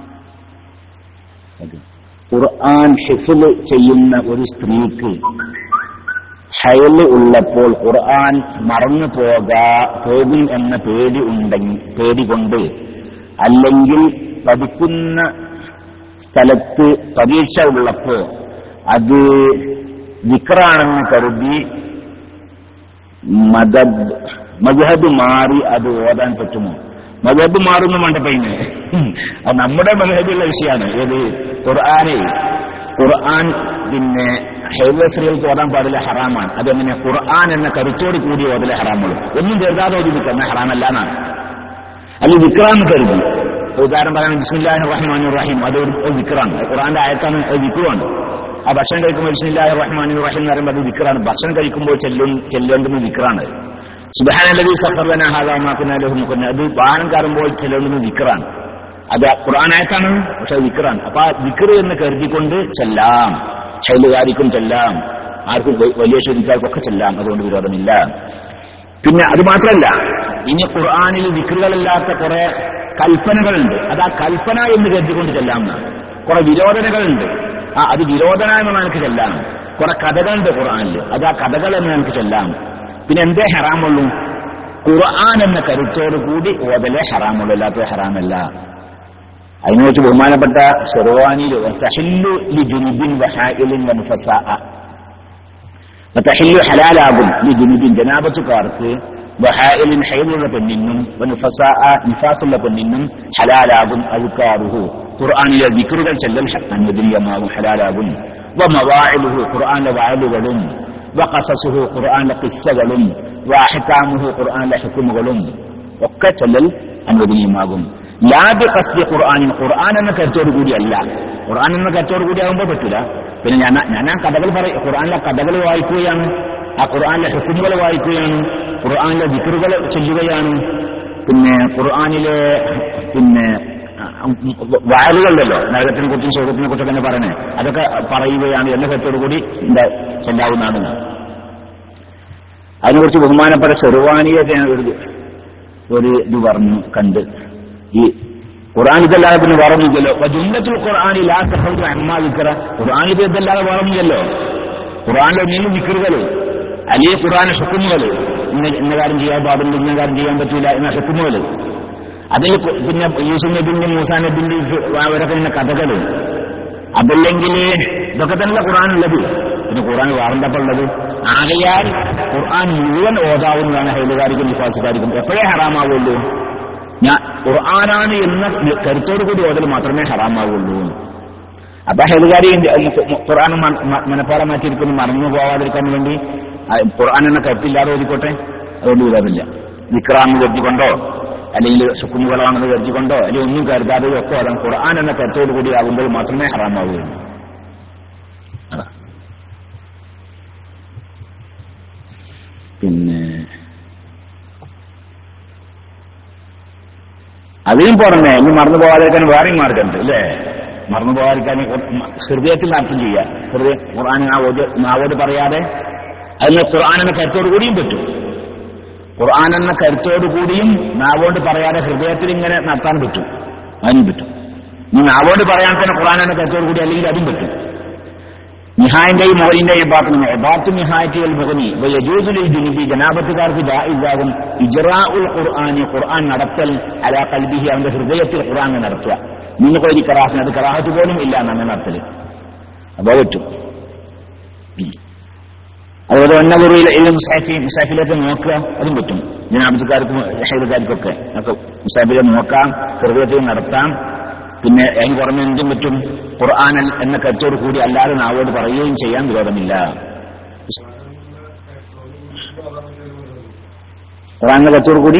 അത് ഖുർആൻ ഹിഫുൽ ചെയ്യുന്ന ഒരു സ്ത്രീക്ക് ഹയല് ഉള്ളപ്പോൾ ഖുർആൻ മറന്നു പോകാ പോകും എന്ന പേടി ഉണ്ടെങ്കിൽ പേടി കൊണ്ട് അല്ലെങ്കിൽ പഠിക്കുന്ന സ്ഥലത്ത് പരീക്ഷ ഉള്ളപ്പോ അത് വിക്രാണെന്ന് കരുതി മദബ് മജഹബ് മാറി അത് ഓതാൻ പറ്റുമോ മജഹബ് മാറുന്നു മണ്ടപ്പയിന് അത് നമ്മുടെ മജഹബുള്ള വിഷയമാണ് ഏത് ഖുർആനെ ഖുർആൻ പിന്നെ ഹൈവസ്ത്രീകൾക്ക് ഓടാൻ പാടില്ല ഹറാമാണ് അതെങ്ങനെ ഖുർആൻ എന്ന കരുത്തോട് കൂടി ഓതലെ ഹറാമുള്ളൂ ഒന്നും ചെറുതാതെ ഓതി നിൽക്കുന്ന ഹറാമല്ല എന്നാണ് അല്ലെങ്കിൽ വിക്രാന്ന് കരുതി ഉദാഹരണം പറയാൻ ബിസ്മില്ലാഹി റഹ്മാൻ റഹീം അത് ഒരു ഒരു വിക്രാണ് അത് ഖുർആന്റെ ആയത്താണ് അത് വിക്രുവാണ് ആ ഭക്ഷണം കഴിക്കുമ്പോൾ ബിസ്മില്ലാഹി റഹ്മാൻ റഹീം എന്ന് പറയുമ്പോൾ അത് വിക്രാണ് ഭക്ഷണം കഴിക്കുമ്പോൾ ചെല്ലും ചെല്ലേണ്ടുന്ന വിക്രാണ് സുബാനല്ലതി സഫർലന ഹാദാമാക്കുന്ന അത് വാഹനം കയറുമ്പോൾ ചെല്ലേണ്ടുന്ന വിക്രാണ് അത് ഖുർആനായത്താണ് പക്ഷെ അത് വിക്റാണ് അപ്പൊ ആ വിക്ർ എന്ന് കരുതിക്കൊണ്ട് ചെല്ലാം ശൈലുകാരിക്കും ചെല്ലാം ആർക്കും വ- വലിയ ശുദ്ധിക്കാർക്കൊക്കെ ചെല്ലാം അതുകൊണ്ട് വിരോധമില്ല പിന്നെ അത് മാത്രമല്ല ഇനി ഖുർആാനിൽ വിക്രുകളില്ലാത്ത കുറെ കൽപ്പനകളുണ്ട് അത് ആ കൽപ്പന എന്ന് കരുതിക്കൊണ്ട് ചെല്ലാമെന്നാണ് കുറെ വിരോധനകളുണ്ട് ആ അത് വിരോധന എന്ന് നമുക്ക് ചെല്ലാം കുറെ കഥകളുണ്ട് ഖുർആാനിൽ അത് ആ കഥകൾ എന്ന് നമുക്ക് ചെല്ലാം പിന്നെ എന്തേ ഹറാമുള്ളൂ ഖുർആൻ എന്ന കരുത്തോടു കൂടി ഓതലേ ഹറാമുള്ളൂ അല്ലാത്തത് ഹറാമല്ല അതിനെ വെച്ച് ബഹുമാനപ്പെട്ട ഷെർവാനിയിൽ തഹില്ലു ലി ജുനുബിൻ വഹായിലിൻ വൻഫസാ തഹില്ലു ഹലാലാകും ലി ജുനുബിൻ ജനാപത്തുകാർക്ക് വഹായിലിൻ ഹൈലുള്ള പെണ്ണിനും വൻഫസാ നിഫാസുള്ള പെണ്ണിനും ഹലാലാകും അതുക്കാറുഹു ഖുർആാനിലെ വിക്രുകൾ ചെല്ലൽ അനുവദനീയമാകും ഹലാലാകും വമവാഇലുഹു ഖുർആാനിലെ വായലുകളും വഖസസുഹു ഖുർആാനിലെ കിസ്സകളും വഅഹ്കാമുഹു ഖുർആാനിലെ ഹുക്കുമുകളും ഒക്കെ ചൊല്ലൽ അനുവദനീയമാകും ലാബ് കസ്തി ഖുർആാനിൻ ഖുർആൻ എന്ന കരുത്തോടു കൂടിയല്ല ഖുർആൻ എന്ന കരുത്തോടു കൂടി ആകുമ്പോൾ പറ്റൂല പിന്നെ ഞാൻ ഞാൻ ആ കഥകൾ പറയും ഖുർആനിലെ കഥകൾ വായിക്കുകയാണ് ആ ഖുർആനിലെ ഹുക്കുമുകൾ വായിക്കുകയാണ് ഖുർആനിലെ ദിക്കറുകൾ ചൊല്ലുകയാണ് പിന്നെ ഖുർആനിലെ പിന്നെ വയലുകളുണ്ടല്ലോ നരകത്തിനെ കുറിച്ചും സ്വർഗത്തിനെ കുറിച്ചൊക്കെ തന്നെ പറയണേ അതൊക്കെ പറയുകയാണ് എന്ന കരുത്തോടു കൂടി എന്താ ചെല്ലാവുന്നതാണ് അതിനെക്കുറിച്ച് ബഹുമാനപ്പെട്ട ചെറുവാനിയെ ഞാൻ ഒരു ഒരു ഇത് പറഞ്ഞു കണ്ട് ഈ ഖുർആൻ ഇതല്ലാതെ പിന്നെ വേറൊന്നുമില്ലല്ലോ ജുന്നത്തുൽ ഖുർആൻ ലാ തഹൗദു അമ്മാ വിക്ര ഖുർആൻ ഇത് ഇതല്ലാതെ വേറൊന്നുമില്ലല്ലോ ഖുർആനിലെ നീങ്ങും വിക്രുകൾ അല്ലെങ്കിൽ ഖുർആൻ ഹുക്കുമുകൾ ഇന്ന ഇന്ന കാര്യം ചെയ്യാൻ പാടില്ല ഇന്ന കാര്യം ചെയ്യാൻ പറ്റൂല എന്ന ഹുക്കുമുകൾ അതിൽ കു- പിന്നെ യൂസുഫ് നബിന്റെ മൂസാ നബിന്റെ അവരൊക്കെ ഇന്ന കഥകൾ അതല്ലെങ്കിൽ ഇതൊക്കെ തന്നെ ഖുർആാനുള്ളത് പിന്നെ ഖുർആൻ വേറെന്തപ്പോ ഉള്ളത് ആകയാൽ ഖുർആൻ മുഴുവൻ ഓതാവുന്നതാണ് ഹൈലുകാരിക്കും വിശ്വാസക്കാരിക്കും എപ്പോഴേ ഹറാമാവുള്ളൂ ഞാൻ ഖുർആനാണ് എന്ന കരുത്തോടു കൂടി ഓതൽ മാത്രമേ ഹറാമാവുള്ളൂ അപ്പൊ ഹൈലുകാരി ഖുർആൻ മനപ്പാടമാക്കിയിരിക്കുന്നു മറന്നു പോവാതിരിക്കാൻ വേണ്ടി ആ ഖുർആൻ എന്ന കരുത്തില്ലാതെ ഓതിക്കോട്ടെ അതുകൊണ്ട് വിരോധമില്ല വിക്രാന്ന് കരുതിക്കൊണ്ടോ അല്ലെങ്കിൽ സുക്കുമുകളാണെന്ന് കരുതിക്കൊണ്ടോ അല്ലെങ്കിൽ ഒന്നും കരുതാതെ ഒക്കെ ഓതാം ഖുർആൻ എന്ന കരുത്തോടു കൂടി ആകുമ്പോൾ മാത്രമേ ഹറാമാവുകയുള്ളൂ അതാ പിന്നെ അതിനും പുറമെ ഇനി മറന്നു പോകാതിരിക്കാൻ വേറെയും മാർഗമുണ്ട് അല്ലേ മറന്നു പോകാതിരിക്കാൻ ഹൃദയത്തിൽ അർത്ഥം ചെയ്യുക ഹൃദയം ഖുർആൻ നാവോട് നാവോട് പറയാതെ അതിന് ഖുർആൻ എന്ന കരുത്തോടു കൂടിയും പറ്റും ഖുർആൻ എന്ന കരുത്തോടു കൂടിയും നാവോട് പറയാതെ ഹൃദയത്തിൽ ഇങ്ങനെ നടത്താൻ പറ്റും അതിനും പറ്റും ഇനി നാവോട് പറയാൻ തന്നെ ഖുർആൻ എന്ന കരുത്തോടു കൂടി അല്ലെങ്കിൽ അതും പറ്റും നിഹായന്റെയും മോലിന്റെയും പാർട്ടി എബാത്തു നിഹായത്തിൽ മുഖനി യജൂസുൽ ജുനുബി ജനാപത്തുകാർക്ക് ജായിസാകും ഇജ്റാ ഉൽ ഖുർആാനി ഖുർആൻ നടത്തൽ അലാ കൽബിഹി അവന്റെ ഹൃദയത്തിൽ ഖുർആൻ നടത്തുക നിന്ന് കൊതി കറാഹത്തിന് അത് കറാഹത്ത് പോലും ഇല്ല എന്നാണ് നടത്തല് അപ്പോ പറ്റും ഉം. അതുപോലെ ഒന്നകുറിയിൽ മുസാഫി മുസാഫിലേക്ക് നോക്കുക അതും പറ്റും ജനാബത്തുകാർക്കും ഹൈദക്കാർക്കൊക്കെ ഒക്കെ മുസാഫിലെ നോക്കാം ഹൃദയത്തിൽ നടത്താം പിന്നെ അതിന് പുറമെ എന്തും പറ്റും ഖുർആൻ എന്ന കരുത്തോട് കൂടി അല്ലാതെ നാവോട് പറയുകയും ചെയ്യാൻ വിരോധമില്ല ഖുർആാനിന്റെ കരുത്തോട് കൂടി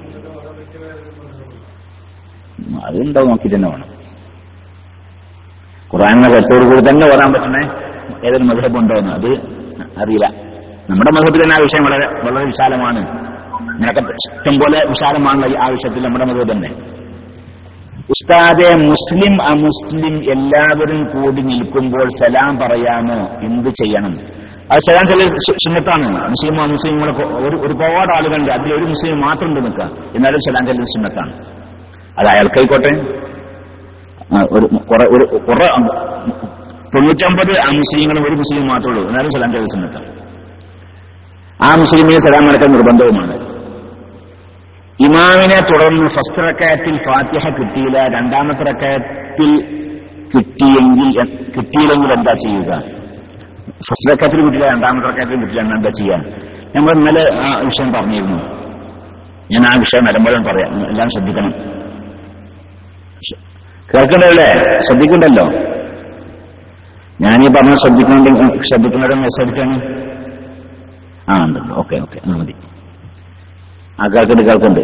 അതുണ്ടാവും നോക്കി തന്നെ വേണം ഖുർആാനിന്റെ കരുത്തോട് കൂടി തന്നെ ഓടാൻ പറ്റുന്ന ഏതൊരു മധുരബ് ഉണ്ടോന്ന് അത് അറിയില്ല നമ്മുടെ മധുരത്തിൽ തന്നെ ആ വിഷയം വളരെ വളരെ വിശാലമാണ് നിനക്ക് ഇഷ്ടം പോലെ വിശാലമാണല്ലോ ഈ ആ വിഷയത്തിൽ നമ്മുടെ മധുര തന്നെ ഉസ്താദെ മുസ്ലിം അമുസ്ലിം എല്ലാവരും കൂടി നിൽക്കുമ്പോൾ സലാം പറയാമോ എന്ത് ചെയ്യണം അത് സലാം ചില സുന്നത്താണ് മുസ്ലിം മുസ്ലിങ്ങളെ ഒരു ഒരുപാട് ആളുകളുണ്ട് അതിൽ ഒരു മുസ്ലിം മാത്രം ഉണ്ട് നിൽക്കുക എന്നാലും സലാം ചില സുന്നത്താണ് അത് അയാൾക്കായിക്കോട്ടെ ആ, ഒരു കുറെ ഒരു കുറെ തൊണ്ണൂറ്റമ്പത് ആ മുസ്ലിങ്ങളും ഒരു മുസ്ലിം മാത്രമേ ഉള്ളൂ എന്നാലും സലാം ചില സുന്നത്താണ് ആ മുസ്ലിമിന് സലാം നടക്കാൻ നിർബന്ധവുമാണ് ഇമാമിനെ തുടർന്ന് ഫസ്റ്റ് റക്കായത്തിൽ ഫാത്തിഹ കിട്ടിയില്ല രണ്ടാമത്തെ റക്കായത്തിൽ കിട്ടിയെങ്കിൽ കിട്ടിയില്ലെങ്കിൽ എന്താ ചെയ്യുക ഫസ്റ്റ് റക്കായത്തിൽ കിട്ടില്ല രണ്ടാമത്തെ റക്കായത്തിൽ കിട്ടില്ല എന്നാ എന്താ ചെയ്യാൻ നമ്മൾ ഇന്നലെ ആ വിഷയം പറഞ്ഞിരുന്നു ഞാൻ ആ വിഷയം വരുമ്പോഴും പറയാം എല്ലാം ശ്രദ്ധിക്കണം കേൾക്കണ്ടല്ലേ ശ്രദ്ധിക്കണ്ടല്ലോ ഞാനീ പറഞ്ഞ ശ്രദ്ധിക്കണമെങ്കിൽ ശ്രദ്ധിക്കുന്നവരെ മെസ്സേജ് അടിച്ചാണ് ആ ഉണ്ടല്ലോ ഓക്കെ ഓക്കെ ആ മതി ആ കേൾക്കുന്നുണ്ട് കേൾക്കുന്നുണ്ട്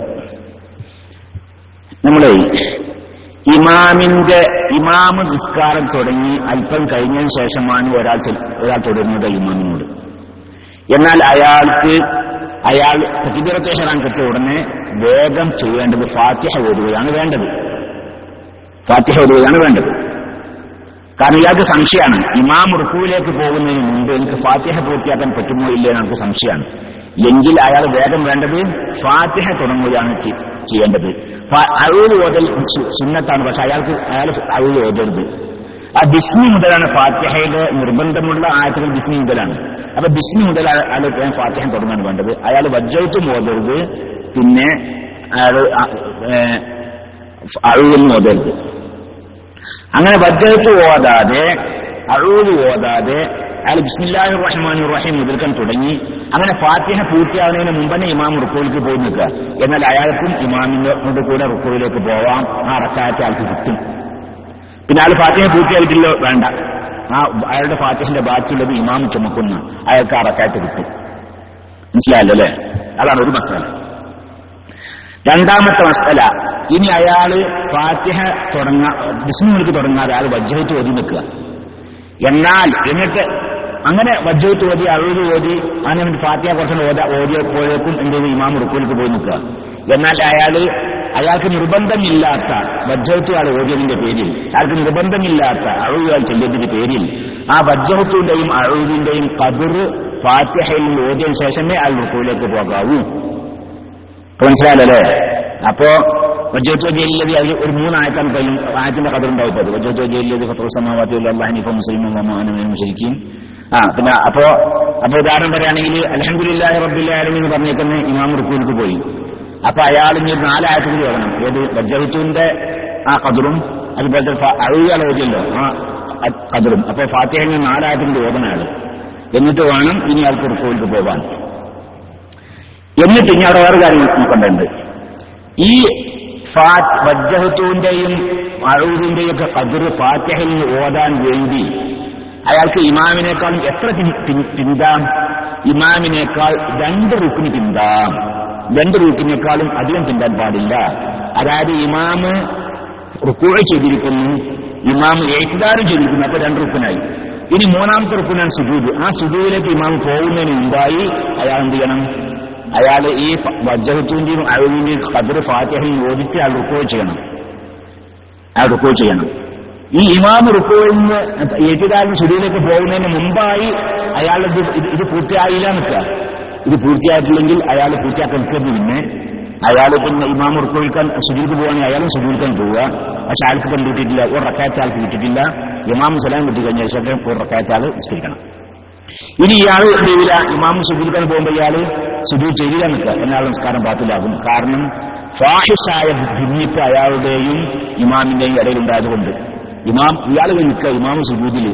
നമ്മളെ ഇമാമിന്റെ ഇമാമ് നിസ്കാരം തുടങ്ങി അല്പം കഴിഞ്ഞതിന് ശേഷമാണ് ഒരാൾ ചെൽ- ഒരാൾ തുടരുന്നത് ഇമാമിനോട് എന്നാൽ അയാൾക്ക് അയാൾ തക്കിബിറത്തേഷറാൻ കിട്ടിയ ഉടനെ വേഗം ചെയ്യേണ്ടത് ഫാത്തിഹ ഓടുകയാണ് വേണ്ടത് ഫാത്തിഹ ഓടുകയാണ് വേണ്ടത് കാരണം ഇയാൾക്ക് സംശയമാണ് ഇമാം റുക്കുവിലേക്ക് പോകുന്നതിന് മുമ്പ് എനിക്ക് ഫാത്തിഹ പൂർത്തിയാക്കാൻ പറ്റുമോ ഇല്ലേ എന്ന് എനിക്ക് സംശയമാണ് എങ്കിൽ അയാൾ വേഗം വേണ്ടത് ഫാത്തിഹ തുടങ്ങുകയാണ് ചെ- ചെയ്യേണ്ടത് അഴുത് ഓതൽ സു- സുന്നത്താണ് പക്ഷെ അയാൾക്ക് അയാൾ അഴുത് ഓതരുത് ആ ബിസ്മി മുതലാണ് ഫാത്തിഹയുടെ നിർബന്ധമുള്ള ആയത്തുകൾ ബിസ്മി മുതലാണ് അപ്പൊ ബിസ്മി മുതൽ അയാൾ വേഗം ഫാത്തിഹ തുടങ്ങാണ് വേണ്ടത് അയാൾ വജ്ജത്തും ഓതരുത് പിന്നെ അയാൾ അഴുതൊന്നും ഓതരുത് അങ്ങനെ വജ്ജത്ത് ഓതാതെ അഴൂത് ഓതാതെ അയാൾ ബിസ്മില്ലാഹി റഹ്മാൻ റഹീം മുതൽക്കാൻ തുടങ്ങി അങ്ങനെ ഫാത്തിഹ പൂർത്തിയാവുന്നതിന് മുമ്പ് തന്നെ ഇമാം റുക്കോയിലേക്ക് പോയി നിൽക്കുക എന്നാൽ അയാൾക്കും ഇമാമിന്റെ കൂടെ റുക്കോയിലേക്ക് പോവാം ആ റക്കായത്തെ അയാൾക്ക് കിട്ടും പിന്നെ അയാൾ ഫാത്തിഹ പൂർത്തിയായിട്ടില്ലോ വേണ്ട ആ അയാളുടെ ഫാത്തിഹിന്റെ ബാക്കിയുള്ളത് ഇമാം ചുമക്കുന്ന അയാൾക്ക് ആ റക്കായത്ത് കിട്ടും മനസ്സിലായല്ലോ അല്ലേ അതാണ് ഒരു മസാല രണ്ടാമത്തെ മസല ഇനി അയാള് ഫാത്തിഹ തുടങ്ങ ബിസ്മിക്ക് തുടങ്ങാതെ അയാൾ വജ്ജഹത്ത് ഓതി നിൽക്കുക എന്നാൽ എന്നിട്ട് അങ്ങനെ വജ്ജഹത്ത് ഓതി അഴുത് ഓതി അങ്ങനെ ഫാത്തിഹ കുറച്ച് ഓത ഓതിയപ്പോഴേക്കും എന്ത് ചെയ്തു ഇമാം റുക്കൂലേക്ക് പോയി നിൽക്കുക എന്നാൽ അയാള് അയാൾക്ക് നിർബന്ധമില്ലാത്ത വജ്ജഹത്ത് അയാൾ ഓതിയതിന്റെ പേരിൽ അയാൾക്ക് നിർബന്ധമില്ലാത്ത അഴുത് അയാൾ ചെല്ലിയതിന്റെ പേരിൽ ആ വജ്ജഹത്തിന്റെയും അഴുതിന്റെയും കതിർ ഫാത്തിഹയിൽ നിന്ന് ഓതിയതിനു ശേഷമേ അയാൾ റുക്കൂലേക്ക് പോകാവൂ അപ്പൊ മനസ്സിലായല്ലേ അപ്പോ വജ്ജത്വ ജയിലതി അതിൽ ഒരു മൂന്നായത്താണ് കഴിയും ആയത്തിന്റെ കഥ ഉണ്ടായിപ്പോ വജ്ജത്വ ജയിലതി ഫത്തോസമാവാത്തി അള്ളാഹിനിഫ മുസ്ലിം ശരിക്കും ആ പിന്നെ അപ്പോ അപ്പൊ ഉദാഹരണം പറയുകയാണെങ്കിൽ അലഹമുല്ലാഹി റബ്ബില്ലാലും എന്ന് പറഞ്ഞേക്കുന്ന ഇമാം റുക്കൂർക്ക് പോയി അപ്പൊ അയാൾ ഇനി ഒരു നാലായത്ത് കൂടി വരണം ഏത് വജ്ജത്തുവിന്റെ ആ കതിറും അതുപോലത്തെ അഴുകാൾ ഓതിയല്ലോ ആ കതിറും അപ്പൊ ഫാത്തിഹ നാലായത്തിന്റെ ഓതന അയാൾ എന്നിട്ട് വേണം ഇനി അയാൾക്ക് റുക്കൂർക്ക് പോകാൻ എന്നിട്ട് ഇനി അവിടെ വേറെ കാര്യം നോക്കേണ്ടതുണ്ട് ഈ വജ്ജഹത്തുവിന്റെയും അഴൂദിന്റെയും ഒക്കെ കതിർ ഫാത്തിഹയിൽ ഓതാൻ വേണ്ടി അയാൾക്ക് ഇമാമിനേക്കാളും എത്ര പിൻ- പിൻ- പിന്താം ഇമാമിനേക്കാൾ രണ്ട് റുക്കിന് പിന്താം രണ്ട് റുക്കിനേക്കാളും അധികം പിന്താൻ പാടില്ല അതായത് ഇമാമ് റുക്കുഴ ചെയ്തിരിക്കുന്നു ഇമാമ് ഏറ്റുദാരം ചെയ്തിരിക്കുന്നു അപ്പൊ രണ്ട് റുക്കിനായി ഇനി മൂന്നാമത്തെ റുക്കിനാണ് സുജൂദ് ആ സുജൂദിലേക്ക് ഇമാം പോകുന്നതിന് മുമ്പായി അയാൾ എന്ത് ചെയ്യണം അയാൾ ഈ വജ്ജഹത്തിന്റെയും അഴുവിന്റെയും ഖദർ ഫാത്തിഹയിൽ ഓദിച്ച് അയാൾ റുക്കോ ചെയ്യണം അയാൾ റുക്കോ ചെയ്യണം ഈ ഇമാം റുക്കോയിൽ നിന്ന് ഏറ്റുകാരൻ സുരിയിലേക്ക് പോകുന്നതിന് മുമ്പായി അയാൾ ഇത് ഇത് ഇത് പൂർത്തിയായില്ല നിൽക്കുക ഇത് പൂർത്തിയായിട്ടില്ലെങ്കിൽ അയാൾ പൂർത്തിയാക്കാൻ നിൽക്കുന്നത് പിന്നെ അയാൾ പിന്നെ ഇമാം റുക്കോയിക്കാൻ സുജീർക്ക് പോവുകയാണെങ്കിൽ അയാളും സുജീർക്കാൻ പോവുക പക്ഷെ അയാൾക്ക് തന്നെ കിട്ടിയിട്ടില്ല ഒരു റക്കായത്തെ ആൾക്ക് കിട്ടിയിട്ടില്ല ഇമാം സലാം കിട്ടി കഴിഞ്ഞ ശേഷം ഒരു റക്കായത്തെ ആൾ നിസ്കരിക്കണം ഇനി ഇയാൾ എന്ത് ചെയ്യില്ല ഇമാം സുജൂദിക്കാൻ പോകുമ്പോൾ ഇയാൾ സുജൂദ് ചെയ്തില്ല നിൽക്കുക എന്നാൽ നമസ്കാരം പാത്തിലാകും കാരണം ഫാഹിഷായ ഭിന്നിപ്പ് അയാളുടെയും ഇമാമിന്റെയും ഇടയിൽ ഉണ്ടായതുകൊണ്ട് ഇമാം ഇയാൾ നിൽക്കുക ഇമാം സുജൂദിൽ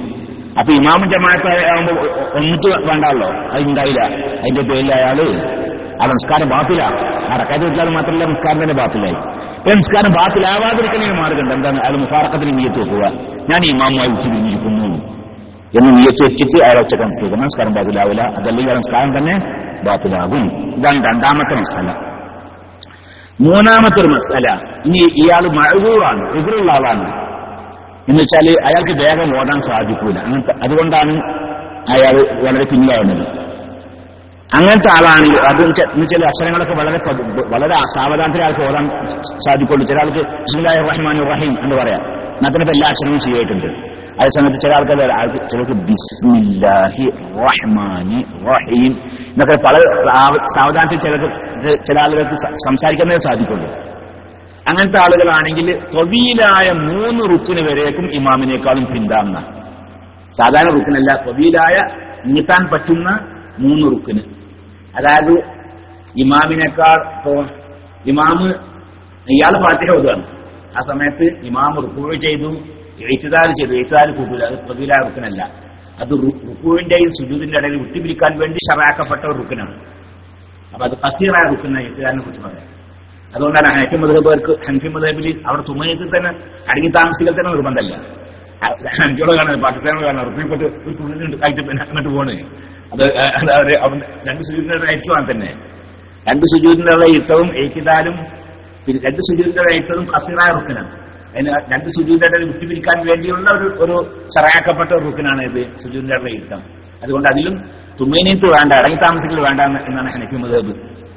അപ്പൊ ഇമാമും ജമാഅത്ത് ആകുമ്പോ ഒന്നിച്ച് വേണ്ടല്ലോ അത് ഉണ്ടായില്ല അതിന്റെ പേരിൽ അയാള് ആ നമസ്കാരം ബാത്തില ആ റക്കാത്ത് വീട്ടിലാൽ മാത്രമല്ല നമസ്കാരം തന്നെ ബാത്തിലായി ഇപ്പൊ നമസ്കാരം ബാത്തിലാവാതിരിക്കുന്ന മാർഗമുണ്ട് എന്താണ് അയാൾ മുഫാറക്കത്തിന് നീയത്ത് വെക്കുക ഞാൻ ഈ ഇമാമുമായി വിട്ടു പിരിഞ്ഞിരിക്കുന്നു എന്ന് നീയത്ത് വെച്ചിട്ട് അയാൾ ഒറ്റ നമസ്കരിക്കും നമസ്കാരം ബാത്തിലാവില്ല അതല്ലെങ്കിൽ ആ നമസ്കാരം തന്നെ ബാത്തിലാകും ഇതാണ് രണ്ടാമത്തെ മസാല മൂന്നാമത്തെ ഒരു മസാല ഇനി ഇയാൾ മഴകൂറാണ് എതിരുള്ള ആളാണ് എന്ന് വെച്ചാൽ അയാൾക്ക് വേഗം ഓടാൻ സാധിക്കൂല അങ്ങനത്തെ അതുകൊണ്ടാണ് അയാൾ വളരെ പിന്നിലാവുന്നത് അങ്ങനത്തെ ആളാണെങ്കിൽ അത് എന്ന് ചില അക്ഷരങ്ങളൊക്കെ വളരെ പതു- വളരെ സാവധാനത്തിൽ ആൾക്ക് ഓടാൻ സാധിക്കുള്ളൂ ചില ആൾക്ക് ബിസ്മില്ലാഹിർ റഹ്മാൻ റഹീം എന്ന് പറയാം അതിനകത്ത് എല്ലാ അക്ഷരങ്ങളും ശരിയായിട്ടുണ്ട് അതേ സമയത്ത് ചില ആൾക്കാർ ആൾക്ക് ചിലർക്ക് ബിസ്മില്ലാഹി റഹ്മാനി റഹീം എന്നൊക്കെ പല സാവ- സാവധാനത്തിൽ ചിലർക്ക് ചില ആളുകൾക്ക് സ- സംസാരിക്കുന്നതേ സാധിക്കുള്ളൂ അങ്ങനത്തെ ആളുകളാണെങ്കിൽ തൊവീലായ മൂന്ന് റുക്കിന് വരേക്കും ഇമാമിനേക്കാളും പിന്താങ്ങുന്ന സാധാരണ റുക്കിനല്ല തൊവീലായ നീട്ടാൻ പറ്റുന്ന മൂന്ന് റുക്കിന് അതായത് ഇമാമിനേക്കാൾ ഇപ്പോ ഇമാമ് ഇയാൾ ഫാത്തിഹ ഓതുകയാണ് ആ സമയത്ത് ഇമാം റുക്കൂ ചെയ്തു എഴുത്തുദാൽ ചെയ്തു എഴുത്തുദാൽ കൂട്ടൂല അത് തൊവീലായ റുക്കിനല്ല അത് റു- റുക്കുവിന്റെയും സുജൂദിന്റെ ഇടയിൽ വിട്ടുപിരിക്കാൻ വേണ്ടി ഷറാക്കപ്പെട്ട ഒരു റുക്കിനാണ് അപ്പൊ അത് കസീറായ റുക്കിനെ എഴുത്തുകാരനെ കുറിച്ച് പറയാം അതുകൊണ്ടാണ് ഹനഫി മധുബർക്ക് ഹനഫി മധുബിൽ അവിടെ തുമയത്തിൽ തന്നെ അടങ്ങി താമസിക്കൽ തന്നെ നിർബന്ധമല്ല ഹനഫിയോട് കാണാൻ പാകിസ്ഥാനോട് കാണാൻ റുപ്പിൽപ്പെട്ട് ഒരു തുണിലുണ്ട് ആയിട്ട് പിന്നെ അങ്ങോട്ട് പോണ് അത് അത് അവര് അവൻ രണ്ട് സുജൂരിന്റെ അയച്ചുവാൻ തന്നെ രണ്ട് സുജൂരിന്റെ യുദ്ധവും ഏക്കിതാലും പിന്നെ രണ്ട് സുജൂരിന്റെ യുദ്ധവും കസീറായ റുക്കിനാണ് അതിന് രണ്ട് സുജൂരിന്റെ ഇടയിൽ വിട്ടുപിരിക്കാൻ വേണ്ടിയുള്ള ഒരു ഒരു ചറയാക്കപ്പെട്ട ഒരു റുക്കിനാണ് ഇത് സുജൂരിന്റെ ഇടയിലെ യുദ്ധം അതുകൊണ്ട് അതിലും തുമ്മേനീത്ത് വേണ്ട അടങ്ങി താമസിക്കൽ വേണ്ട എന്ന് എന്നാണ് ഹനഫി മധുബ്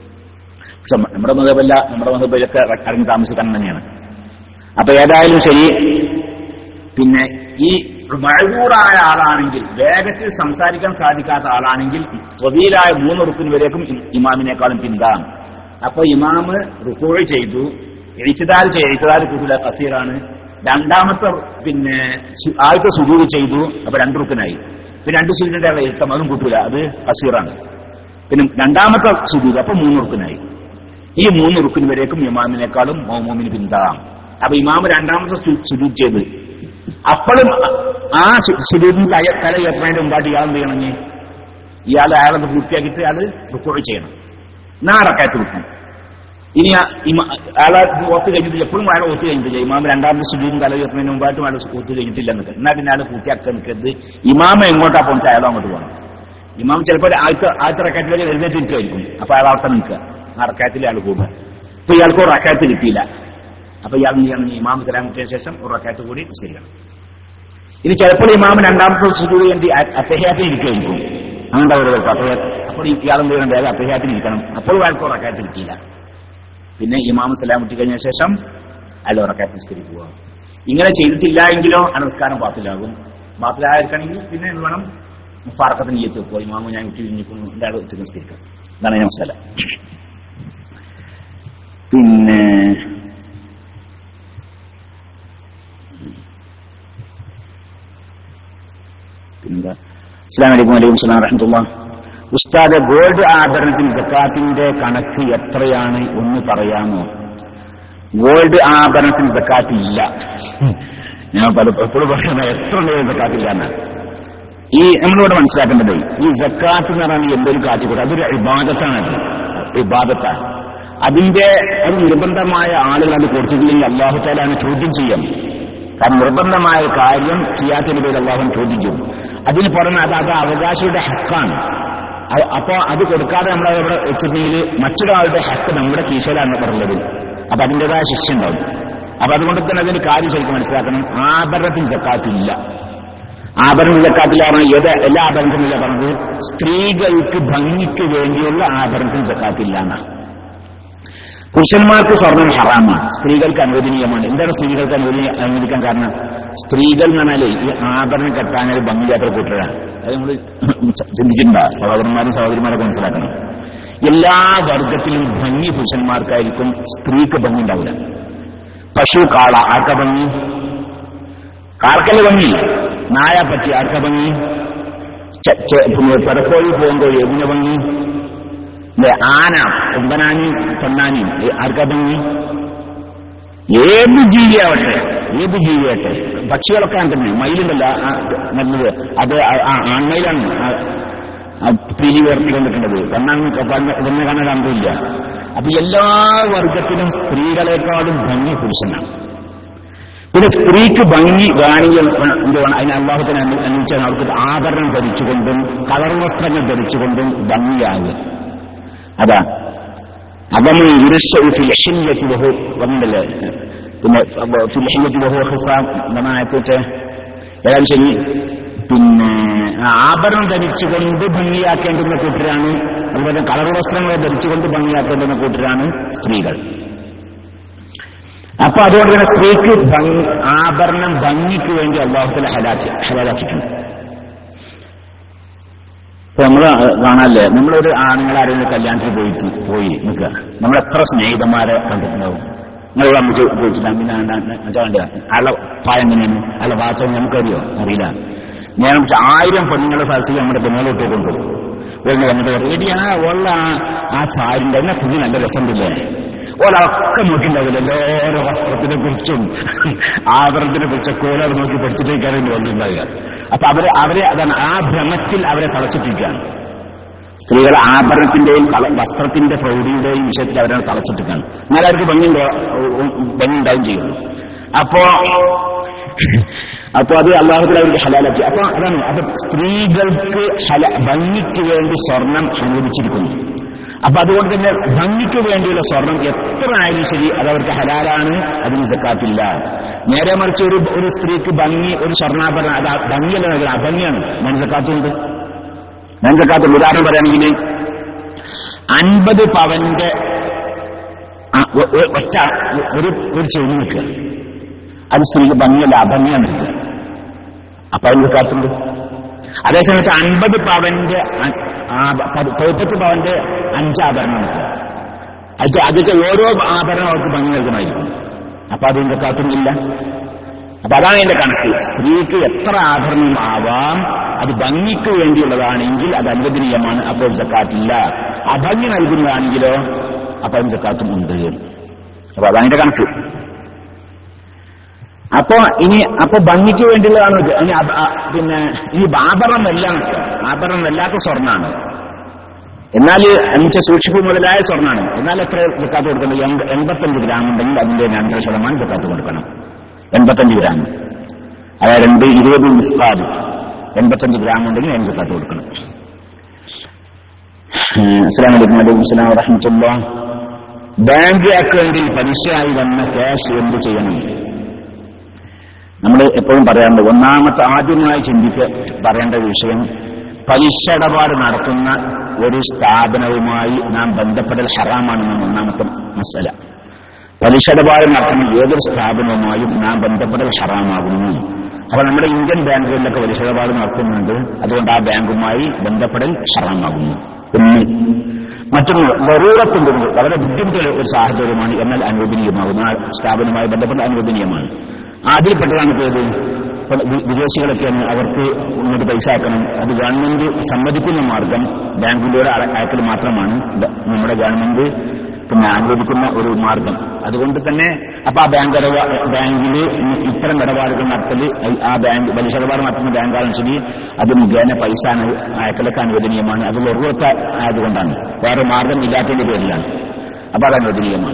പക്ഷെ നമ്മുടെ മതമല്ല നമ്മുടെ മതബിലൊക്കെ ഇറങ്ങി താമസിക്കാൻ തന്നെയാണ് അപ്പൊ ഏതായാലും ശരി പിന്നെ ഈ മഴകൂറായ ആളാണെങ്കിൽ വേഗത്തിൽ സംസാരിക്കാൻ സാധിക്കാത്ത ആളാണെങ്കിൽ തൊവീലായ മൂന്ന് റുക്കിന് വരേക്കും ഇ- ഇമാമിനേക്കാളും പിന്താം അപ്പൊ ഇമാമ് റുക്കോഴ് ചെയ്തു എഴുത്തുദാൽ എഴുത്തുദാൽ കൂട്ടുല കസീറാണ് രണ്ടാമത്തെ പിന്നെ സു- ആദ്യത്തെ സുജൂർ ചെയ്തു അപ്പൊ രണ്ട് റുക്കിനായി പിന്നെ രണ്ട് സുജൂരിന്റെ എഴുത്തം അതും കൂട്ടൂല അത് കസീറാണ് പിന്നെ രണ്ടാമത്തെ സുജൂർ അപ്പൊ മൂന്ന് റുക്കിനായി ഈ മൂന്ന് റുക്കിന് വരേക്കും ഇമാമിനേക്കാളും മോമോമിന് പിന്താം അപ്പൊ ഇമാമ് രണ്ടാമത്തെ സു- സുജൂദ് ചെയ്ത് അപ്പോഴും ആ സുജൂദിന് തല തല ഉയർത്തുന്നതിന്റെ മുമ്പായിട്ട് ഇയാൾ എന്ത് ചെയ്യണം ഇനി? ഇയാൾ അയാളത് പൂർത്തിയാക്കിയിട്ട് അയാൾ റുക്കോഴ് ചെയ്യണം നാറക്കാറ്റ് വെക്കും ഇനി ആ ഇമ- അയാളെ ഓത്ത് കഴിഞ്ഞിട്ട് എപ്പോഴും അയാൾ ഓത്ത് കഴിഞ്ഞിട്ടില്ല ഇമാമ് രണ്ടാമത്തെ സുജൂദിന് തല ഉയർത്തുന്നതിന് മുമ്പായിട്ടും അയാൾ ഓത്ത് കഴിഞ്ഞിട്ടില്ല എന്നൊക്കെ എന്നാൽ പിന്നെ അയാൾ പൂർത്തിയാക്കാൻ നിൽക്കരുത് ഇമാമ എങ്ങോട്ടാ പോകുന്നത് അയാൾ അങ്ങോട്ട് പോകണം ഇമാം ചിലപ്പോൾ ആദ്യത്തെ ആദ്യത്തെ റക്കാറ്റിൽ വരെ എഴുന്നേറ്റ് നിൽക്കുമായിരിക്കും അപ്പൊ അയാൾ അവിടെ നിൽക്കുക ആ റക്കാറ്റിൽ അയാൾ കൂടുക അപ്പൊ ഇയാൾക്ക് ഒരു റക്കാറ്റ് കിട്ടിയില്ല അപ്പൊ ഇയാൾ എന്ത് ചെയ്യണം ഇമാം സലാം കിട്ടിയ ശേഷം ഒരു റക്കാറ്റ് കൂടി നിസ്കരിക്കണം ഇനി ചിലപ്പോൾ ഇമാം രണ്ടാമത്തെ സുജൂദ് വേണ്ടി അത്തഹ്യാത്തിൽ ഇരിക്കുകയായിരിക്കും അങ്ങനത്തെ ഒരു അത്തഹ്യ അപ്പോൾ ഇയാൾ എന്ത് ചെയ്യണം വേഗം അത്തഹ്യാത്തിൽ ഇരിക്കണം അപ്പോൾ അയാൾക്ക് ഒരു റക്കാറ്റ് കിട്ടിയില്ല പിന്നെ ഇമാം സലാം കിട്ടി കഴിഞ്ഞ ശേഷം അയാൾ ഉറക്കാറ്റ് നിസ്കരിക്കുക ഇങ്ങനെ ചെയ്തിട്ടില്ല എങ്കിലോ ആ നമസ്കാരം ബാത്തിലാകും ബാത്തിലായിരിക്കണമെങ്കിൽ പിന്നെ എന്ത് വേണം മുഫാറക്കത്തിന് ചെയ്ത് വെക്കുക ഇമാമ് ഞാൻ വിട്ടു കഴിഞ്ഞിരിക്കുന്നു എൻ്റെ ആൾ ഒത്തിരി നിസ്കരിക്കുക ഇതാണ് ഞാൻ മസാല പിന്നെ പിന്നെന്താ അസ്ലാം വലൈക്കും വലൈക്കും സ്ലാം റഹ്മത്തുള്ള ഉസ്താദ് ഗോൾഡ് ആഭരണത്തിന് സക്കാത്തിന്റെ കണക്ക് എത്രയാണ് ഒന്ന് പറയാമോ ഗോൾഡ് ആഭരണത്തിന് സക്കാത്ത് ഇല്ല ഞാൻ പലപ്പോഴും പറയുന്നത് എത്ര ഉണ്ടെങ്കിൽ സക്കാത്തില്ല എന്നാണ് ഈ നമ്മളിവിടെ മനസ്സിലാക്കേണ്ടത് ഈ സക്കാത്ത് എന്ന് പറഞ്ഞാൽ എന്തൊരു കാട്ടിക്കൂടെ അതൊരു ഇബാദത്താണ് അത് ഇബാദത്താണ് അതിന്റെ അത് നിർബന്ധമായ ആളുകൾ അത് കൊടുത്തിട്ടില്ലെങ്കിൽ അള്ളാഹുത്താലാണ് ചോദ്യം ചെയ്യാം കാരണം നിർബന്ധമായ കാര്യം ചെയ്യാത്തതിന്റെ പേര് അള്ളാഹുൻ ചോദ്യം ചെയ്യും അതിന് പുറമെ അത് അത് അവകാശിയുടെ ഹക്കാണ് അ- അപ്പോ അത് കൊടുക്കാതെ നമ്മൾ അവിടെ വെച്ചിട്ടുണ്ടെങ്കിൽ മറ്റൊരാളുടെ ഹക്ക് നമ്മുടെ കീശയിലാണ് പറഞ്ഞത് അപ്പൊ അതിൻ്റെതായ ശിക്ഷ ഉണ്ടാവും അപ്പൊ അതുകൊണ്ട് തന്നെ അതിന്റെ കാര്യം ശരിക്കും മനസ്സിലാക്കണം ആഭരണത്തിന് സക്കാത്തില്ല ആഭരണ സക്കാത്തില്ല പറഞ്ഞാൽ ഏത് എല്ലാ ആഭരണത്തിനില്ല പറഞ്ഞത് സ്ത്രീകൾക്ക് ഭംഗിക്ക് വേണ്ടിയുള്ള ആഭരണത്തിന് സക്കാത്തില്ല എന്നാണ് പുരുഷന്മാർക്ക് സ്വർണം ഹറാമാണ് സ്ത്രീകൾക്ക് അനുവദനീയമാണ് എന്താണ് സ്ത്രീകൾക്ക് അനുവദനീയ അനുവദിക്കാൻ കാരണം സ്ത്രീകൾ എന്ന് പറഞ്ഞാല് ഈ ആഭരണം കെട്ടാൻ ഒരു ഭംഗിയാത്ര കൂട്ടരാണ് അത് നമ്മൾ ചിന്തിച്ചിട്ടുണ്ടോ സഹോദരന്മാരും സഹോദരിമാരൊക്കെ മനസ്സിലാക്കണം എല്ലാ വർഗത്തിലും ഭംഗി പുരുഷന്മാർക്കായിരിക്കും സ്ത്രീക്ക് ഭംഗി ഉണ്ടാവില്ല പശു കാള ആർക്ക ഭംഗി കാർക്കല് ഭംഗി നായ പറ്റി ആർക്ക ഭംഗി ച- ച- പിന്നെ പെടക്കോഴി പൂങ്കോഴി എതിന് ഭംഗി അല്ലെ ആന കൊമ്പനാനി പൊന്നാനി ആർക്കാ ഭംഗി ഏത് ജീവിയാവട്ടെ ഏത് ജീവിയാവട്ടെ പക്ഷികളൊക്കെ അങ്ങനെ തന്നെ മയിലുണ്ടല്ല നല്ലത് അത് ആ- ആ ആൺമയിലാണ് ആ- ആ പീലി ഉയർത്തിക്കൊണ്ടിരിക്കുന്നത് പെണ്ണാണ് പെണ്ണ് കാണാൻ അന്തമില്ല അപ്പൊ എല്ലാ വർഗത്തിലും സ്ത്രീകളെക്കാളും ഭംഗി പുരുഷനാണ് പിന്നെ സ്ത്രീക്ക് ഭംഗി ഗാനികൾ എന്തുവാണ് അതിന് അള്ളാഹുത്തിന് അനുസരിച്ചാൽ അവർക്ക് ആഭരണം ധരിച്ചുകൊണ്ടും കളർ വസ്ത്രങ്ങൾ ധരിച്ചുകൊണ്ടും ഭംഗിയാകുക അതാ അകമ ഇരശില്ലത്തി ബഹു വന്നില്ലേ പിന്നെ ഫിൽഹില്ലത്തി ബഹു ഹിസാം എന്നായത്തെ ഏതായാലും ശരി പിന്നെ ആ ആഭരണം ധരിച്ചുകൊണ്ട് ഭംഗിയാക്കേണ്ടുന്ന കൂട്ടരാണ് അതുപോലെ കളർ വസ്ത്രങ്ങൾ ധരിച്ചുകൊണ്ട് ഭംഗിയാക്കേണ്ടുന്ന കൂട്ടരാണ് സ്ത്രീകൾ അപ്പൊ അതുകൊണ്ട് തന്നെ സ്ത്രീക്ക് ഭംഗി ആഭരണം ഭംഗിക്ക് വേണ്ടി അള്ളാഹുത്തല ഹലാക്കി ഹലാലാക്കിയിട്ടുണ്ട് ഇപ്പൊ നമ്മൾ കാണാല്ലേ നമ്മളൊരു ആണുങ്ങളാരെങ്കിലും കല്യാണത്തിന് പോയിട്ട് പോയി നിൽക്കുക നമ്മൾ എത്ര സ്നേഹിതന്മാരെ കണ്ടിട്ടുണ്ടാവും നിങ്ങൾ നമുക്ക് പോയിട്ടില്ല പിന്നെ കണ്ട അയാളെ പായം എങ്ങനെയാണ് അയാളെ വാച്ചം നമുക്കറിയോ അറിയില്ല ഞാൻ ആയിരം പെണ്ണുങ്ങളെ സാധിച്ച് നമ്മുടെ പെണ്ണുങ്ങളോട്ട് കൊണ്ടുപോകും ഒന്ന് കണ്ടിട്ട് പറയും എടി ആ ഉള്ള ആ- ആ ചാരിന്റെ എന്നെ കുഞ്ഞ് നല്ല രസമുണ്ടല്ലേ ഓലൊക്കെ നോക്കിണ്ടാവില്ല ഓരോ വസ്ത്രത്തിനെ കുറിച്ചും ആഭരണത്തിനെ കുറിച്ചൊക്കെ ഓരോ നോക്കി പഠിച്ചിട്ടേക്കാണ് വന്നിട്ടുണ്ടാവുക അപ്പൊ അവരെ അവരെ അതാണ് ആ ഭ്രമത്തിൽ അവരെ തളച്ചിട്ടിരിക്കുകയാണ് സ്ത്രീകൾ ആഭരണത്തിന്റെയും കള- വസ്ത്രത്തിന്റെ പ്രൗഢിയുടെയും വിഷയത്തിൽ അവരാണ് തളച്ചിട്ടിരിക്കുകയാണ് എന്നാൽ അവർക്ക് ഭംഗി ഉണ്ടോ- ഭംഗി ഉണ്ടാവും ചെയ്യുന്നു അപ്പോ അപ്പൊ അത് അള്ളാഹുത്തിൽ അവർക്ക് ഹലാലാക്കി അപ്പൊ അതാണ് അപ്പൊ സ്ത്രീകൾക്ക് ഹല ഭംഗിക്ക് വേണ്ടി സ്വർണം അനുവദിച്ചിരിക്കുന്നു അപ്പൊ അതുകൊണ്ട് തന്നെ ഭംഗിക്ക് വേണ്ടിയുള്ള സ്വർണം എത്ര ആയാലും ശരി അത് അവർക്ക് ഹലാലാണ് അതിന് സക്കാത്തില്ല നേരെ മറിച്ച് ഒരു ഒരു സ്ത്രീക്ക് ഭംഗി ഒരു സ്വർണ്ണാഭരണം അത് ആ ഭംഗിയല്ല നൽകുന്നത് അഭംഗിയാണ് ഞാൻ സക്കാത്തുണ്ട് ഞാൻ സക്കാത്തുണ്ട് ഉദാഹരണം പറയുകയാണെങ്കിൽ അൻപത് പവന്റെ ആ, ഒ- ഒ- ഒറ്റ ഒരു ഒരു ചെവി നിൽക്കുക അത് സ്ത്രീക്ക് ഭംഗിയല്ല അഭംഗിയാണ് നിൽക്കുക അപ്പൊ അതിന് സക്കാത്തുണ്ട് അതേസമയത്ത് അൻപത് പവന്റെ അ- ആ പത്- പതിപ്പത്ത് പവന്റെ അഞ്ചാഭരണം നിൽക്കുക അത് അതൊക്കെ ഓരോ ആഭരണം അവർക്ക് ഭംഗി നൽകുമായിരിക്കും അപ്പൊ അതിന്റെ കാത്തുന്നില്ല അപ്പൊ അതാണ് എന്റെ കണക്ക് സ്ത്രീക്ക് എത്ര ആഭരണം ആവാം അത് ഭംഗിക്ക് വേണ്ടിയുള്ളതാണെങ്കിൽ അത് അനുവദനീയമാണ് അപ്പോൾ സക്കാത്തില്ല അഭംഗി നൽകുന്നതാണെങ്കിലോ അപ്പൊ അതിന് സക്കാത്തും ഉണ്ട് അപ്പൊ അതാണ് എന്റെ കണക്ക് അപ്പൊ ഇനി അപ്പൊ ഭംഗിക്ക് വേണ്ടിയുള്ളതാണ് ഇത്. ഇനി അബ- ആ, പിന്നെ ഈ ആഭരണം എല്ലാം ആഭരണം അല്ലാത്ത സ്വർണ്ണാണ് എന്നാൽ എന്നുവെച്ചാൽ സൂക്ഷിപ്പ് മുതലായ സ്വർണ്ണാണ് എന്നാൽ എത്ര ജക്കാത്ത് കൊടുക്കണം എൺപ- എൺപത്തഞ്ച് ഗ്രാം ഉണ്ടെങ്കിൽ അതിന്റെ രണ്ടര ശതമാനം ജക്കാത്ത് കൊടുക്കണം എൺപത്തഞ്ച് ഗ്രാം അതായത് രണ്ട് ഇരുപത് മിസ്കാൽ എൺപത്തഞ്ച് ഗ്രാം ഉണ്ടെങ്കിൽ അതിന് ജക്കാത്ത് കൊടുക്കണം അസ്സാം വലൈക്കും വലൈക്കും സ്ലാം വറഹമത്തുള്ള ബാങ്ക് അക്കൗണ്ടിൽ പലിശയായി വന്ന ക്യാഷ് എന്ത് ചെയ്യണം നമ്മൾ എപ്പോഴും പറയാറുണ്ട് ഒന്നാമത്തെ ആദ്യമായി ചിന്തിക്ക പറയേണ്ട വിഷയം പലിശ ഇടപാട് നടത്തുന്ന ഒരു സ്ഥാപനവുമായി നാം ബന്ധപ്പെടൽ ഹറാമാണെന്നാണ് ഒന്നാമത്തെ മസല പലിശ ഇടപാട് നടത്തുന്ന ഏതൊരു സ്ഥാപനവുമായും നാം ബന്ധപ്പെടൽ ഹറാമാകുന്നു അപ്പൊ നമ്മുടെ ഇന്ത്യൻ ബാങ്കുകളിലൊക്കെ പലിശ ഇടപാട് നടത്തുന്നുണ്ട് അതുകൊണ്ട് ആ ബാങ്കുമായി ബന്ധപ്പെടൽ ഹറാമാകുന്നു ഒന്ന് മറ്റൊന്ന് വറൂറത്തിന്റെ വളരെ ബുദ്ധിമുട്ടുള്ള ഒരു സാഹചര്യമാണ് എന്നാൽ അനുവദനീയമാകുന്നു ആ സ്ഥാപനവുമായി ബന്ധപ്പെട്ട അനുവദനീയമാണ് അതിൽപ്പെട്ടതാണ് ഇപ്പോൾ ഇത് ഇപ്പോൾ വി- വിദേശികളൊക്കെയാണ് അവർക്ക് ഇങ്ങോട്ട് പൈസ അയക്കണം അത് ഗവൺമെന്റ് സമ്മതിക്കുന്ന മാർഗം ബാങ്കിലൂടെ അയ- അയക്കൽ മാത്രമാണ് ബ- നമ്മുടെ ഗവൺമെന്റ് പിന്നെ അനുവദിക്കുന്ന ഒരു മാർഗം അതുകൊണ്ട് തന്നെ അപ്പൊ ആ ബാങ്ക് ഇടപാ ബാങ്കിൽ ഇത്തരം ഇടപാടുകൾ നടത്തൽ ആ ബാങ്ക് പലിശ ഇടപാട് നടത്തുന്ന ബാങ്കാണെന്ന് ശരി അത് മുഖേന പൈസ അനു- അയക്കലൊക്കെ അനുവദനീയമാണ് അത് വെറുതെ ആയതുകൊണ്ടാണ് വേറെ മാർഗം ഇല്ലാത്തതിന്റെ പേരിലാണ് അപ്പൊ അത് അനുവദനീയമാണ്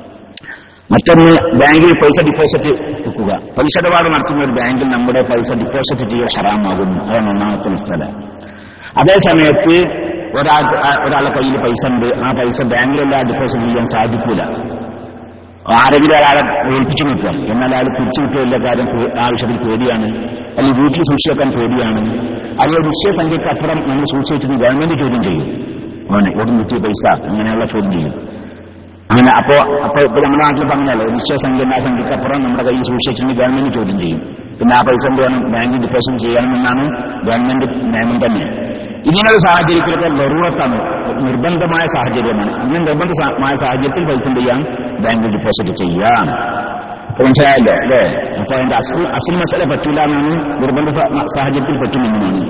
മറ്റൊന്ന് ബാങ്കിൽ പൈസ ഡിപ്പോസിറ്റ് വെക്കുക പലിശ ഇടപാട് നടത്തുന്ന ഒരു ബാങ്കിൽ നമ്മുടെ പൈസ ഡിപ്പോസിറ്റ് ചെയ്യൽ ഹറാമാകുന്നു അതാണ് ഒന്നാമത്തെ സ്ഥലം അതേ സമയത്ത് ഒരാൾ ഒരാളുടെ കയ്യിൽ പൈസ ഉണ്ട് ആ പൈസ ബാങ്കിലെല്ലാം ഡിപ്പോസിറ്റ് ചെയ്യാൻ സാധിക്കൂല ആരെങ്കിലും ഒരാളെ ഏൽപ്പിച്ചു നിൽക്കുക എന്നാൽ അയാൾ തിരിച്ചു കിട്ടിയുള്ള കാര്യം പേ- ആവശ്യത്തിൽ പേടിയാണ് അല്ലെങ്കിൽ വീട്ടിൽ സൂക്ഷിച്ചു വെക്കാൻ പേടിയാണ് അത് നിശ്ചയ സംഖ്യക്ക് അപ്പുറം നമ്മൾ സൂക്ഷിച്ചിട്ട് ഗവൺമെന്റ് ചോദ്യം ചെയ്യും അവനെ എവിടെ കിട്ടിയ പൈസ അങ്ങനെയുള്ള ചോദ്യം ചെയ്യും അങ്ങനെ അപ്പോ അപ്പൊ ഇപ്പൊ നമ്മുടെ നാട്ടിൽ പറഞ്ഞല്ലോ നിശ്ചയ സംഖ്യ ആ സംഖ്യക്ക് അപ്പുറം നമ്മുടെ കയ്യിൽ സൂക്ഷിച്ചിട്ട് ഗവൺമെന്റ് ചോദ്യം ചെയ്യും പിന്നെ ആ പൈസ എന്ത് വേണം ബാങ്കിൽ ഡിപ്പോസിറ്റ് ചെയ്യണമെന്നാണ് ഗവൺമെന്റ് നിയമം തന്നെ ഇങ്ങനൊരു സാഹചര്യത്തിലൊക്കെ വെറുവത്താണ് നിർബന്ധമായ സാഹചര്യമാണ് അങ്ങനെ നിർബന്ധമായ സാഹചര്യത്തിൽ പൈസ എന്ത് ചെയ്യാം ബാങ്കിൽ ഡിപ്പോസിറ്റ് ചെയ്യാം അപ്പൊ മനസ്സിലായല്ലോ അല്ലേ അപ്പൊ അതിന്റെ അസൽ അസൽ മസല പറ്റൂല എന്നാണ് നിർബന്ധ സാ- സാഹചര്യത്തിൽ പറ്റുമെന്നാണ്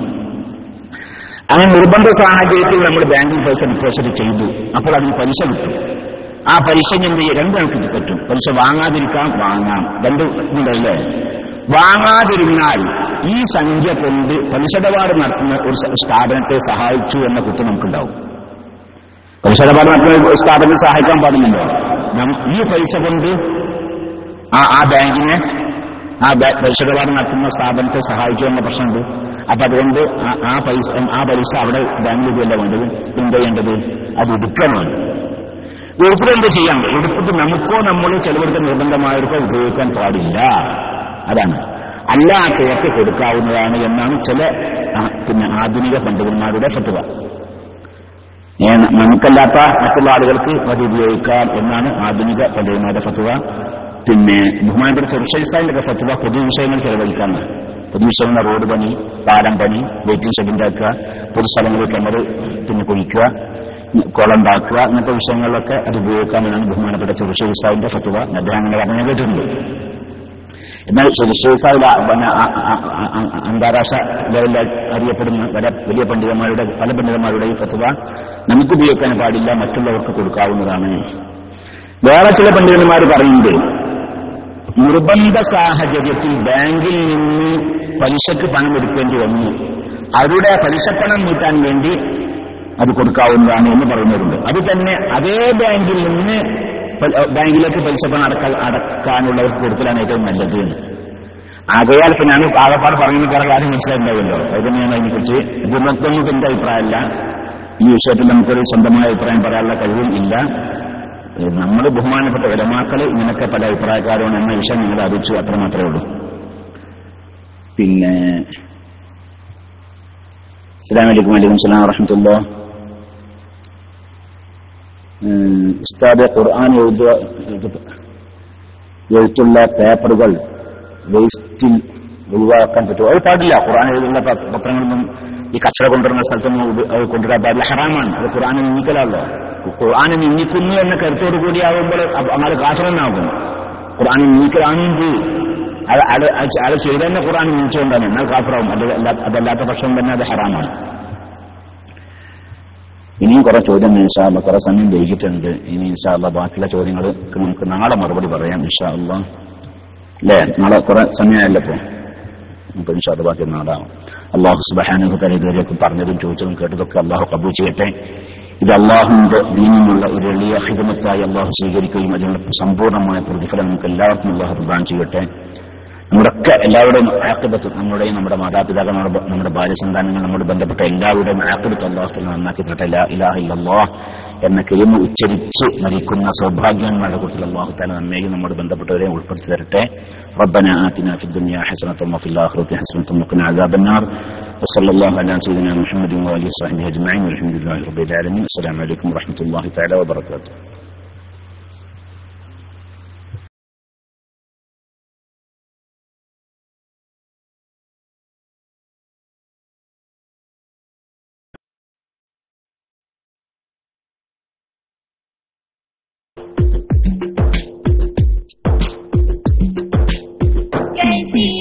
അങ്ങനെ നിർബന്ധ സാഹചര്യത്തിൽ നമ്മൾ ബാങ്കിൽ പൈസ ഡിപ്പോസിറ്റ് ചെയ്തു അപ്പോൾ അതിന് പലിശ കിട്ടും ആ പലിശ എന്ത് ചെയ്യും രണ്ട് കണക്കിന് പറ്റും പലിശ വാങ്ങാതിരിക്കാം വാങ്ങാം രണ്ട് ഇതുണ്ടല്ലേ വാങ്ങാതിരുന്നാൽ ഈ സംഖ്യ കൊണ്ട് പലിശടപാട് നടത്തുന്ന ഒരു സ- സ്ഥാപനത്തെ സഹായിച്ചു എന്ന കുറ്റം നമുക്കുണ്ടാവും പലിശടപാട് നടത്തുന്ന ഒരു സ്ഥാപനത്തെ സഹായിക്കാൻ പാടില്ലല്ലോ നം- ഈ പൈസ കൊണ്ട് ആ ആ ബാങ്കിനെ ആ ബാ- പലിശടപാട് നടത്തുന്ന സ്ഥാപനത്തെ സഹായിക്കുക എന്ന പ്രശ്നമുണ്ട് അപ്പൊ അതുകൊണ്ട് ആ- ആ പൈസ ആ പൈസ അവിടെ ബാങ്കിൽ ഇതുവല്ല വേണ്ടത് എന്ത് ചെയ്യേണ്ടത് അത് എടുക്കണം എടുത്തിട്ട് എന്ത് ചെയ്യാം എടുത്തിട്ട് നമുക്കോ നമ്മളോ ചെലവെടുത്ത നിർബന്ധമായവർക്കോ ഉപയോഗിക്കാൻ പാടില്ല അതാണ് അല്ലാത്തവർക്ക് കൊടുക്കാവുന്നതാണ് എന്നാണ് ചില ആ, പിന്നെ ആധുനിക പണ്ഡിതന്മാരുടെ ഫത്വ ഏ, നമുക്കല്ലാത്ത മറ്റുള്ള ആളുകൾക്ക് അത് ഉപയോഗിക്കാം എന്നാണ് ആധുനിക പണ്ഡിതന്മാരുടെ ഫത്വ പിന്നെ ബഹുമാനപ്പെട്ട ചെറുഷൈസായിലൊക്കെ ഫത്വ പൊതുവിഷയങ്ങൾ ചെലവഴിക്കാന്ന് പൊതുവിഷയങ്ങൾ റോഡ് പണി പാലം പണി വെയിറ്റിംഗ് ഷെഡ് ഉണ്ടാക്കുക പൊതുസ്ഥലങ്ങളിൽ കിണർ പിന്നെ കുഴിക്കുക കുളം ഉണ്ടാക്കുക അങ്ങനത്തെ വിഷയങ്ങളിലൊക്കെ അത് ഉപയോഗിക്കാമെന്നാണ് ബഹുമാനപ്പെട്ട ചെറുഷൈസാവിന്റെ ഫത്വ അദ്ദേഹം അങ്ങനെ പറഞ്ഞു കേട്ടിട്ടുണ്ട് എന്നാൽ ചെറുഷൈസാവിൽ അന്താരാഷ്ട്ര ലെവലിൽ അറിയപ്പെടുന്ന വരെ വലിയ പണ്ഡിതന്മാരുടെ പല പണ്ഡിതന്മാരുടെ ഈ ഫത്വ നമുക്ക് ഉപയോഗിക്കാൻ പാടില്ല മറ്റുള്ളവർക്ക് കൊടുക്കാവുന്നതാണ് വേറെ ചില പണ്ഡിതന്മാർ പറയുന്നത് നിർബന്ധ സാഹചര്യത്തിൽ ബാങ്കിൽ നിന്ന് പലിശക്ക് പണം എടുക്കേണ്ടി വന്നു അവരുടെ പലിശപ്പണം നീട്ടാൻ വേണ്ടി അത് കൊടുക്കാവുന്നതാണ് എന്ന് പറയുന്നവരുണ്ട് അത് തന്നെ അതേ ബാങ്കിൽ നിന്ന് പ- ബാങ്കിലേക്ക് പലിശപ്പണം അടക്ക അടക്കാനുള്ളവർക്ക് കൊടുക്കലാണ് ഏറ്റവും നല്ലത് എന്ന് ആകയാൽ ഇപ്പൊ ഞാൻ ആകപ്പാട് പറയുന്ന കുറെ കാര്യം മനസ്സിലായിട്ടുണ്ടാവുമല്ലോ അത് തന്നെയാണ് അതിനെക്കുറിച്ച് ഇതിനൊന്നും എന്റെ അഭിപ്രായമല്ല ഈ വിഷയത്തിൽ നമുക്കൊരു സ്വന്തമായ അഭിപ്രായം പറയാനുള്ള കഴിവും ഇല്ല നമ്മൾ ബഹുമാനപ്പെട്ട വിലമാക്കള് ഇങ്ങനൊക്കെ പല അഭിപ്രായക്കാരാണ് എന്ന വിഷയം നിങ്ങൾ അറിയിച്ചു അത്ര മാത്രമേ ഉള്ളൂ പിന്നെ അസ്സാം വലൈക്കും വലൈക്കും സ്ലാം വറഹമത്തുള്ള ഉസ്താദ് ഖുർആൻ എഴുതുക എഴുത്തുള്ള പേപ്പറുകൾ വേസ്റ്റിൽ ഒഴിവാക്കാൻ പറ്റുമോ അത് പാടില്ല ഖുർആൻ എഴുതുന്ന പ- പത്രങ്ങളൊന്നും ഈ കച്ചറ കൊണ്ടുവരുന്ന സ്ഥലത്തൊന്നും ഉപ- അത് കൊണ്ടുവരാൻ പാടില്ല ഹറാമാണ് അത് ഖുർആനെ നിന്ദിക്കലാണല്ലോ ഖുർആനെ നിന്ദിക്കുന്നു എന്ന കരുത്തോടു കൂടി ആകുമ്പോൾ അങ്ങനെ കാഫറന്നാകും ഖുർആനെ നിന്ദിക്കലാണെങ്കിൽ അത് അത് അത് അത് ചെയ്തതന്നെ ഖുർആൻ നിന്ദിച്ചുകൊണ്ടാണ് എന്നാൽ കാഫറാവും അത് അല്ലാ- അതല്ലാത്ത പക്ഷം തന്നെ അത് ഹറാമാണ് ഇനിയും കുറെ ചോദ്യം ഇൻഷാല്ല കുറെ സമയം വൈകിട്ടുണ്ട് ഇനി ഇൻഷാല്ല ബാക്കിയുള്ള ചോദ്യങ്ങൾക്ക് നമുക്ക് നാളെ മറുപടി പറയാം ഇൻഷാല്ല അല്ലേ നാളെ കുറെ സമയമല്ല ഇപ്പോ നമുക്ക് ഇൻഷാല്ല ബാക്കി നാളാവും അള്ളാഹു സുബഹാനുഹത്തല ഇതുവരെയൊക്കെ പറഞ്ഞതും ചോദിച്ചതും കേട്ടതൊക്കെ അള്ളാഹു കബൂൽ ചെയ്യട്ടെ ഇത് അള്ളാഹുവിന്റെ ദീനിനുള്ള ഒരു എളിയ ഹിതമത്തായി അള്ളാഹു സ്വീകരിക്കുകയും അതിനുള്ള സമ്പൂർണ്ണമായ പ്രതിഫലം നമുക്ക് എല്ലാവർക്കും അള്ളാഹു പ്രദാനം ചെയ്യട്ടെ നമ്മുടെയൊക്കെ എല്ലാവരുടെയും ആക്കിബത്ത് നമ്മുടെയും നമ്മുടെ മാതാപിതാക്കൾ നമ്മുടെ നമ്മുടെ ഭാര്യസന്താനങ്ങൾ നമ്മോട് ബന്ധപ്പെട്ട എല്ലാവരുടെയും ആക്കിബത്ത് അള്ളാഹുത്തിൽ നന്നാക്കി തരട്ടെ ലാ ഇലാഹ ഇല്ലല്ലാഹ് എന്ന കിരിമ ഉച്ചരിച്ച് മരിക്കുന്ന സൗഭാഗ്യന്മാരുടെ കൂട്ടത്തിൽ അള്ളാഹു താല നമ്മയും നമ്മോട് ബന്ധപ്പെട്ടവരെ ഉൾപ്പെടുത്തി തരട്ടെ ربنا آتنا في الدنيا حسنة وفي الآخرة حسنة وقنا عذاب النار وصلى الله على سيدنا محمد وآله وصحبه أجمعين والحمد لله رب العالمين السلام عليكم ورحمة الله تعالى وبركاته KC